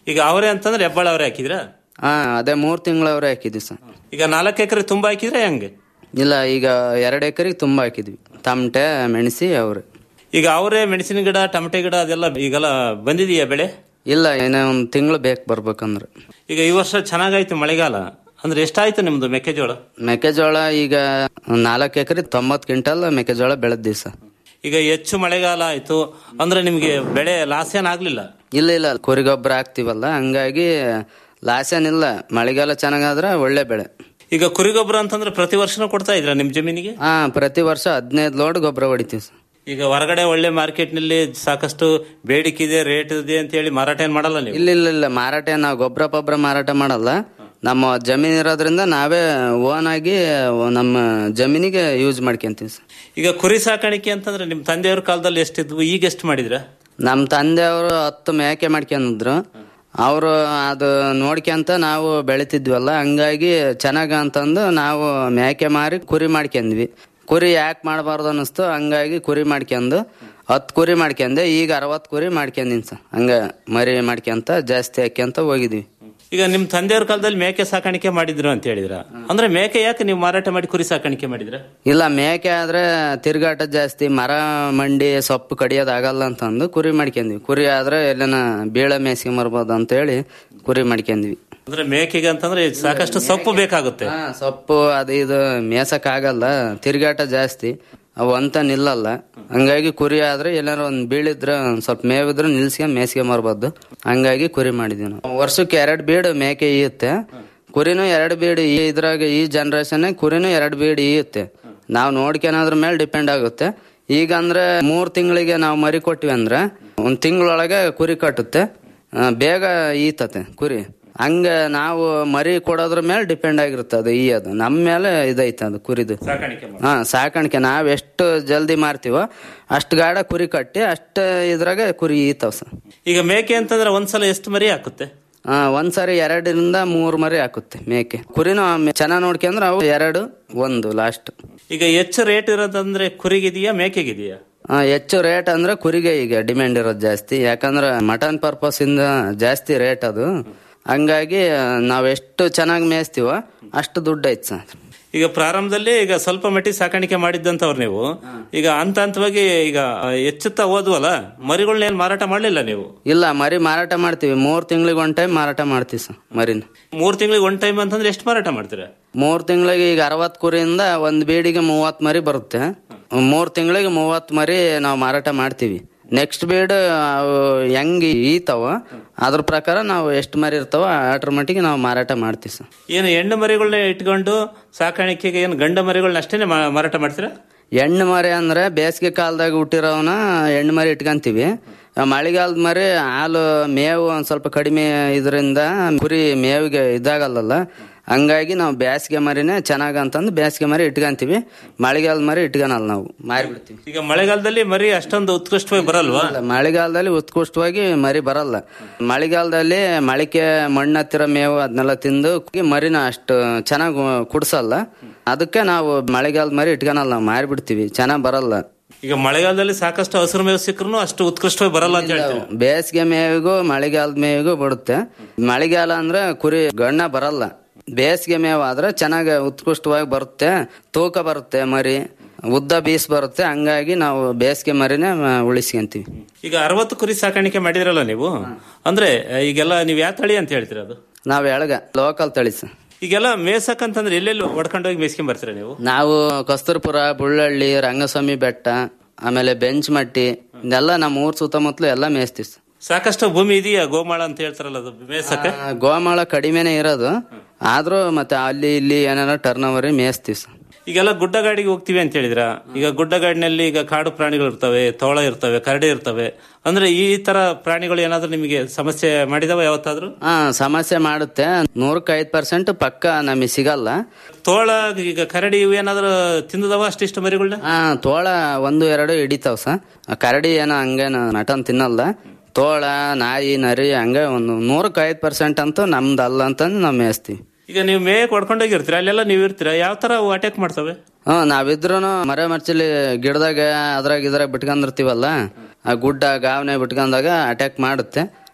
ಈಗ ಅವರೇ ಅಂತಂದ್ರೆ ಹೆಬ್ಬಾಳ ಅವರೇ ಹಾಕಿದ್ರಾ ಹಾ ಅದೇ ಮೂರ್ ತಿಂಗಳವ್ರೆ ಹಾಕಿದ್ವಿ ಸರ್ ಈಗ ನಾಲ್ಕು ಎಕರೆ ತುಂಬಾ ಹಾಕಿದ್ರೆ ಹೆಂಗೆ ಇಲ್ಲ ಈಗ ಎರಡು ಎಕರೆಗೆ ತುಂಬಾ ಹಾಕಿದ್ವಿ ತಮಟೆ ಮೆಣಸಿ ಅವ್ರೆ ಈಗ ಅವರೇ ಮೆಣಸಿನ ಗಿಡ ಟಮಟೆ ಗಿಡ ಅದೆಲ್ಲ ಈಗೆಲ್ಲ ಬಂದಿದೆಯಾ ಬೆಳೆ ಇಲ್ಲ ಏನೋ ಒಂದ್ ತಿಂಗಳು ಬೇಕು ಬರ್ಬೇಕಂದ್ರೆ ಈಗ ಈ ವರ್ಷ ಚೆನ್ನಾಗಾಯ್ತು ಮಳೆಗಾಲ ಅಂದ್ರೆ ಎಷ್ಟಾಯ್ತು ನಿಮ್ದು ಮೆಕ್ಕೆಜೋಳ ಮೆಕ್ಕೆಜೋಳ ಈಗ ನಾಲ್ಕು ಎಕರೆ ತೊಂಬತ್ತು ಕ್ವಿಂಟಲ್ ಮೆಕ್ಕೆಜೋಳ ಬೆಳೆದ್ವಿ ಸರ್ ಈಗ ಹೆಚ್ಚು ಮಳೆಗಾಲ ಆಯ್ತು ಅಂದ್ರೆ ನಿಮ್ಗೆ ಬೆಳೆ ಲಾಸ್ ಏನಾಗ್ಲಿಲ್ಲ ಇಲ್ಲ ಇಲ್ಲ ಕುರಿ ಗೊಬ್ಬರ ಹಾಕ್ತಿವಲ್ಲ ಹಂಗಾಗಿ ಲಾಸ್ ಏನಿಲ್ಲ ಮಳೆಗಾಲ ಚೆನ್ನಾಗಾದ್ರೆ ಒಳ್ಳೆ ಬೆಳೆ ಈಗ ಕುರಿ ಗೊಬ್ಬರ ಅಂತಂದ್ರೆ ಪ್ರತಿ ವರ್ಷನೂ ಕೊಡ್ತಾ ಇದ್ರ ನಿಮ್ ಜಮೀನಿಗೆ ಹಾ ಪ್ರತಿ ವರ್ಷ ಹದಿನೈದು ಲೋಡ್ ಗೊಬ್ಬರ ಹೊಡಿತೀವಿ ಸರ್ ಈಗ ಹೊರಗಡೆ ಒಳ್ಳೆ ಮಾರ್ಕೆಟ್ ನಲ್ಲಿ ಸಾಕಷ್ಟು ಬೇಡಿಕೆ ಇದೆ ರೇಟ್ ಇದೆ ಅಂತ ಹೇಳಿ ಮಾರಾಟ ಏನ್ ಮಾಡಲ್ಲ ನೀವು ಇಲ್ಲ ಇಲ್ಲ ಇಲ್ಲ ಮಾರಾಟ ನಾವು ಗೊಬ್ಬರ ಪಬ್ಬರ ಮಾರಾಟ ಮಾಡಲ್ಲ ನಮ್ಮ ಜಮೀನ್ ಇರೋದ್ರಿಂದ ನಾವೇ ಓನ್ ಆಗಿ ನಮ್ಮ ಜಮೀನಿಗೆ ಯೂಸ್ ಮಾಡ್ಕೊಂತೀವಿ ಸರ್ ಈಗ ಕುರಿ ಸಾಕಾಣಿಕೆ ಅಂತಂದ್ರೆ ನಿಮ್ ತಂದೆಯವ್ರ ಕಾಲದಲ್ಲಿ ಎಷ್ಟಿದ್ವು ಈಗ ಎಷ್ಟು ಮಾಡಿದ್ರ ನಮ್ಮ ತಂದೆಯವರು ಹತ್ತು ಮೇಕೆ ಮಾಡ್ಕೊಂಡಿದ್ರು ಅವರು ಅದು ನೋಡ್ಕೊಂತ ನಾವು ಬೆಳಿತಿದ್ವಲ್ಲ ಹಂಗಾಗಿ ಚೆನ್ನಾಗ ಅಂತಂದು ನಾವು ಮೇಕೆ ಮಾರಿ ಕುರಿ ಮಾಡ್ಕೊಂಡ್ವಿ ಕುರಿ ಯಾಕೆ ಮಾಡಬಾರ್ದು ಅನ್ನಿಸ್ತು ಹಂಗಾಗಿ ಕುರಿ ಮಾಡ್ಕೊಂಡು ಹತ್ತು ಕುರಿ ಮಾಡ್ಕೊಂಡೆ ಈಗ ಅರವತ್ತು ಕುರಿ ಮಾಡ್ಕೊಂಡಿನಿ ಸರ್ ಹಂಗ ಮರಿ ಮಾಡ್ಕೊಂತ ಜಾಸ್ತಿ ಹಾಕ್ಯಂತ ಹೋಗಿದ್ವಿ ಈಗ ನಿಮ್ ತಂದೆಯವ್ರ ಕಾಲದಲ್ಲಿ ಮೇಕೆ ಸಾಕಾಣಿಕೆ ಮಾಡಿದ್ರು ಅಂತ ಹೇಳಿದ್ರ ಅಂದ್ರೆ ಮೇಕೆ ಯಾಕೆ ನೀವು ಮಾರಾಟ ಮಾಡಿ ಕುರಿ ಸಾಕಾಣಿಕೆ ಮಾಡಿದ್ರ ಇಲ್ಲ ಮೇಕೆ ಆದ್ರೆ ತಿರುಗಾಟ ಜಾಸ್ತಿ ಮರ ಮಂಡಿ ಸೊಪ್ಪು ಕಡಿಯೋದ್ ಆಗಲ್ಲ ಅಂತಂದು ಕುರಿ ಮಾಡ್ಕೊಂಡ್ವಿ ಕುರಿ ಆದ್ರೆ ಎಲ್ಲನ ಬೀಳ ಮೇಸ್ಕೊಂಬರ್ಬೋದು ಅಂತ ಹೇಳಿ ಕುರಿ ಮಾಡ್ಕೊಂಡ್ವಿ ಅಂದ್ರೆ ಮೇಕೆಗೆ ಅಂತಂದ್ರೆ ಸಾಕಷ್ಟು ಸೊಪ್ಪು ಬೇಕಾಗುತ್ತೆ ಹಾ, ಸೊಪ್ಪು ಅದು ಇದು ಮೇಸಕ್ ಆಗಲ್ಲ ತಿರುಗಾಟ ಜಾಸ್ತಿ ಅವು ಅಂತ ನಿಲ್ಲಲ್ಲ ಹಂಗಾಗಿ ಕುರಿ ಆದ್ರೆ ಏನಾರ ಒಂದ್ ಬೀಳಿದ್ರೆ ಒಂದ್ ಸ್ವಲ್ಪ ಮೇವಿದ್ರೆ ನಿಲ್ಸ್ಕೊಂಡ್ ಮೇಸ್ಕೊಂಬರ್ಬೋದು ಹಂಗಾಗಿ ಕುರಿ ಮಾಡಿದ್ವಿ ನಾವು ವರ್ಷಕ್ಕೆ ಎರಡ್ ಬೀಡು ಮೇಕೆ ಈಯುತ್ತೆ ಕುರಿನೂ ಎರಡ್ ಬೀಡು ಈ ಇದ್ರಾಗ ಈ ಜನರೇಷನ್ ಕುರಿನೂ ಎರಡ್ ಬೀಡು ಈಯುತ್ತೆ ನಾವು ನೋಡ್ಕೊಳೋದ್ರ ಮೇಲೆ ಡಿಪೆಂಡ್ ಆಗುತ್ತೆ ಈಗ ಅಂದ್ರೆ ಮೂರ್ ತಿಂಗಳಿಗೆ ನಾವು ಮರಿ ಕೊಟ್ಟಿವಿ ಅಂದ್ರೆ ಒಂದ್ ತಿಂಗಳೊಳಗೆ ಕುರಿ ಕಟ್ಟುತ್ತೆ ಆ, ಬೇಗ ಈತತೆ ಕುರಿ ಹಂಗ ನಾವು ಮರಿ ಕೊಡೋದ್ರ ಮೇಲೆ ಡಿಪೆಂಡ್ ಆಗಿರುತ್ತೆ ಅದು ಈ ಅದು ನಮ್ಮ ಮೇಲೆ ಇದೈತೆ ಅದು ಕುರಿದು ಸಾಕಾಣಿಕೆ ಹಾ ಸಾಕಾಣಿಕೆ ನಾವ್ ಎಷ್ಟು ಜಲ್ದಿ ಮಾರ್ತೀವೋ ಅಷ್ಟು ಗಾಢ ಕುರಿ ಕಟ್ಟಿ ಅಷ್ಟ ಇದ್ರಾಗ ಕುರಿ ಈತಾವ ಸರ್ ಈಗ ಮೇಕೆ ಅಂತಂದ್ರೆ ಒಂದ್ಸಲ ಎಷ್ಟು ಮರಿ ಹಾಕುತ್ತೆ ಹಾ ಒಂದ್ಸರಿ ಎರಡರಿಂದ ಮೂರ್ ಮರಿ ಹಾಕುತ್ತೆ ಮೇಕೆ ಕುರಿನೂ ಚೆನ್ನಾಗ್ ನೋಡ್ಕೊಂಡ್ರೆ ಅವು ಎರಡು ಒಂದು ಲಾಸ್ಟ್ ಈಗ ಹೆಚ್ಚು ರೇಟ್ ಇರೋದಂದ್ರೆ ಕುರಿಗಿದೆಯಾ ಮೇಕೆಗಿದೆಯಾ ಹೆಚ್ಚು ರೇಟ್ ಅಂದ್ರೆ ಕುರಿಗೆ ಈಗ ಡಿಮ್ಯಾಂಡ್ ಇರೋದು ಜಾಸ್ತಿ ಯಾಕಂದ್ರೆ ಮಟನ್ ಪರ್ಪಸ್ ಇಂದ ಜಾಸ್ತಿ ರೇಟ್ ಅದು ಹಂಗಾಗಿ ನಾವ್ ಎಷ್ಟು ಚೆನ್ನಾಗಿ ಮೇಯ್ಸ್ತೀವೋ ಅಷ್ಟು ದುಡ್ಡು ಐತ್ ಸರ್ ಈಗ ಪ್ರಾರಂಭದಲ್ಲಿ ಈಗ ಸ್ವಲ್ಪ ಮಟ್ಟಿಗೆ ಸಾಕಾಣಿಕೆ ಮಾಡಿದ್ದಂತವ್ರು ನೀವು ಈಗ ಹಂತ ಹಂತವಾಗಿ ಈಗ ಹೆಚ್ಚುತ್ತಾ ಹೋದ್ವಲ್ಲ ಮರಿಗಳನ್ನ ಏನ್ ಮಾರಾಟ ಮಾಡ್ಲಿಲ್ಲ ನೀವು ಇಲ್ಲ ಮರಿ ಮಾರಾಟ ಮಾಡ್ತೀವಿ ಮೂರ್ ತಿಂಗಳಿಗೆ ಒಂದ್ ಟೈಮ್ ಮಾರಾಟ ಮಾಡ್ತೀವಿ ಸರ್ ಮರಿನ ಮೂರ್ ತಿಂಗಳಿಗೆ ಒನ್ ಟೈಮ್ ಅಂತಂದ್ರೆ ಎಷ್ಟು ಮಾರಾಟ ಮಾಡ್ತೀರಾ ಮೂರ್ ತಿಂಗಳಿಗೆ ಈಗ ಅರವತ್ ಕುರಿಯಿಂದ ಒಂದ್ ಬೀಡಿಗೆ ಮೂವತ್ ಮರಿ ಬರುತ್ತೆ ಮೂರ್ ತಿಂಗಳಿಗೆ ಮೂವತ್ ಮರಿ ನಾವು ಮಾರಾಟ ಮಾಡ್ತೀವಿ ನೆಕ್ಸ್ಟ್ ಬೀಡ್ ಅವು ಹೆಂಗ್ ಈತಾವ ಅದ್ರ ಪ್ರಕಾರ ನಾವು ಎಷ್ಟು ಮರಿ ಇರ್ತಾವ ಅದ್ರ ಮಟ್ಟಿಗೆ ನಾವು ಮಾರಾಟ ಮಾಡ್ತೀವಿ ಸರ್ ಏನು ಹೆಣ್ಣು ಮರಿಗಳನ್ನ ಇಟ್ಕೊಂಡು ಸಾಕಾಣಿಕೆಗೆ ಏನು ಗಂಡ ಮರಿಗಳನ್ನ ಅಷ್ಟೇನೆ ಮಾ- ಮಾರಾಟ ಮಾಡ್ತೀರಾ ಹೆಣ್ಣು ಮರಿ ಅಂದ್ರೆ ಬೇಸಿಗೆ ಕಾಲದಾಗ ಹುಟ್ಟಿರೋವನ ಹೆಣ್ಣು ಮರಿ ಇಟ್ಕೊಂತೀವಿ ಆ ಮಳೆಗಾಲದ ಮರಿ ಹಾಲು ಮೇವು ಒಂದ್ ಸ್ವಲ್ಪ ಕಡಿಮೆ ಇದರಿಂದ ಕುರಿ ಮೇವಿಗೆ ಇದಾಗಲ್ಲಲ್ಲ ಹಂಗಾಗಿ ನಾವು ಬೇಸಿಗೆ ಮರಿನೇ ಚೆನ್ನಾಗ ಅಂತಂದು ಬೇಸಿಗೆ ಮರಿ ಇಟ್ಕೊಂತೀವಿ ಮಳೆಗಾಲದ ಮರಿ ಇಟ್ಕೊಳಲ್ಲ ನಾವು ಮಾರಿಬಿಡ್ತೀವಿ ಈಗ ಮಳೆಗಾಲದಲ್ಲಿ ಮರಿ ಅಷ್ಟೊಂದು ಉತ್ಕೃಷ್ಟವಾಗಿ ಬರಲ್ವಾ ಇಲ್ಲ, ಮಳೆಗಾಲದಲ್ಲಿ ಉತ್ಕೃಷ್ಟವಾಗಿ ಮರಿ ಬರಲ್ಲ ಮಳೆಗಾಲದಲ್ಲಿ ಮಳಿಕೆ ಮಣ್ಣು ಹತ್ತಿರ ಮೇವು ಅದನ್ನೆಲ್ಲ ತಿಂದು ಮರಿನ ಅಷ್ಟು ಚೆನ್ನಾಗಿ ಕುಡ್ಸಲ್ಲ ಅದಕ್ಕೆ ನಾವು ಮಳೆಗಾಲದ ಮರಿ ಇಟ್ಕೊಳಲ್ಲ ನಾವು ಮಾರಿಬಿಡ್ತೀವಿ ಚೆನ್ನಾಗ್ ಬರಲ್ಲ ಈಗ ಮಳೆಗಾಲದಲ್ಲಿ ಸಾಕಷ್ಟು ಹಸಿರು ಮೇವು ಸಿಕ್ಕರು ಅಷ್ಟು ಉತ್ಕೃಷ್ಟವಾಗಿ ಬರಲ್ಲ ಅಂತ ಹೇಳ್ತೀವಿ ಬೇಸಿಗೆ ಮೇವಿಗೂ ಮಳೆಗಾಲದ ಮೇವಿಗೂ ಬಿಡುತ್ತೆ ಮಳೆಗಾಲ ಅಂದ್ರೆ ಕುರಿ ಗಣ್ಣ ಬರಲ್ಲ ಬೇಸಿಗೆ ಮೇವು ಆದ್ರೆ ಚೆನ್ನಾಗಿ ಉತ್ಕೃಷ್ಟವಾಗಿ ಬರುತ್ತೆ ತೂಕ ಬರುತ್ತೆ ಮರಿ ಉದ್ದ ಬೀಸ್ ಬರುತ್ತೆ ಹಂಗಾಗಿ ನಾವು ಬೇಸಿಗೆ ಮರಿನೇ ಮ- ಉಳಿಸ್ಕೊಂತೀವಿ ಈಗ ಅರವತ್ತು ಕುರಿ ಸಾಕಾಣಿಕೆ ಮಾಡಿದ್ರಲ್ಲ ನೀವು ಅಂದ್ರೆ ಈಗೆಲ್ಲ ನೀವು ಯಾವ ತಳಿ ಅಂತ ಹೇಳ್ತೀರಾ ಅದು ನಾವ್ ಎಳಗ ಲೋಕಲ್ ತಳಿ ಸರ್ ಈಗೆಲ್ಲ ಮೇಸಕ್ ಅಂತಂದ್ರೆ ಎಲ್ಲೆಲ್ಲಿ ಹೊಡ್ಕೊಂಡೋಗಿ ಮೇಯ್ಸ್ಕೊಂಡ್ ಬರ್ತೀರಾ ನೀವು ನಾವು ಕಸ್ತೂರ್ಪುರ ಬುಳ್ಳಳ್ಳಿ ರಂಗಸ್ವಾಮಿ ಬೆಟ್ಟ ಆಮೇಲೆ ಬೆಂಚ್ ಮಟ್ಟಿ ಇದೆಲ್ಲ ನಮ್ಮ ಊರ್ ಸುತ್ತಮುತ್ತಲು ಎಲ್ಲ ಮೇಯಿಸ್ತೀವಿ ಸರ್. ಸಾಕಷ್ಟು ಭೂಮಿ ಇದೆಯಾ ಗೋಮಾಳ ಅಂತ ಹೇಳ್ತಾರಲ್ಲ ಅದು ಮೇಸಕ್ಕೆ ಆ, ಗೋಮಾಳ ಕಡಿಮೆನೆ ಇರೋದು ಆದ್ರೂ ಮತ್ತೆ ಅಲ್ಲಿ ಇಲ್ಲಿ ಏನಾರ ಟರ್ನ್ ಓವರ್ ಮೇಯಿಸ್ತೀವಿ ಸರ್. ಈಗೆಲ್ಲ ಗುಡ್ಡ ಗಾಡಿಗೆ ಹೋಗ್ತೀವಿ ಅಂತ ಹೇಳಿದ್ರ ಈಗ ಗುಡ್ಡ ಗಾಡಿನಲ್ಲಿ ಈಗ ಕಾಡು ಪ್ರಾಣಿಗಳು ಇರ್ತವೆ ತೋಳ ಇರ್ತವೆ ಕರಡಿ ಇರ್ತವೆ ಅಂದ್ರೆ ಈ ತರ ಪ್ರಾಣಿಗಳು ಏನಾದ್ರೂ ನಿಮಗೆ ಸಮಸ್ಯೆ ಮಾಡಿದಾವ ಯಾವತ್ತಾದ್ರೂ ಹಾ ಸಮಸ್ಯೆ ಮಾಡುತ್ತೆ ನೂರಕ್ಕೆ ಐದ್ ಪರ್ಸೆಂಟ್ ಪಕ್ಕ ನಮಗೆ ಸಿಗಲ್ಲ ತೋಳ ಈಗ ಕರಡಿ ಇವು ಏನಾದ್ರೂ ತಿಂದದವ ಅಷ್ಟಿಷ್ಟು ಮರಿಗಳನ್ನ ಹಾ ತೋಳ ಒಂದು ಎರಡು ಹಿಡಿತಾವ್ ಸ ಕರಡಿ ಏನೋ ಹಂಗೇನು ಮಟನ್ ತಿನ್ನಲ್ಲ ತೋಳ ನಾಯಿ ನರಿ ಹಂಗೆ ಒಂದು ನೂರಕ್ಕೆ ಐದ್ ಪರ್ಸೆಂಟ್ ಅಂತೂ ನಮ್ದು ಅಲ್ಲ ಅಂತಂದು ನಾವು ಮೇಯಿಸ್ತೀವಿ ಈಗ ನೀವು ಮೇಯಕ್ ಹೊಡ್ಕೊಂಡೋಗಿರ್ತೀರ ಅಲ್ಲೆಲ್ಲ ನೀವು ಇರ್ತೀರಾ ಯಾವ ತರ ಅವು ಅಟ್ಯಾಕ್ ಮಾಡ್ತವೆ ಹ್ಮ್ ನಾವಿದ್ರು ಮರೆ ಮರ್ಚಲಿ ಗಿಡದಾಗ ಅದ್ರಾಗ ಇದ್ರಾಗ ಬಿಟ್ಕೊಂಡಿರ್ತೀವಲ್ಲ ಆ ಗುಡ್ಡ ಗಾವನೆ ಬಿಟ್ಕೊಂಡಾಗ ಅಟ್ಯಾಕ್ ಮಾಡುತ್ತೆ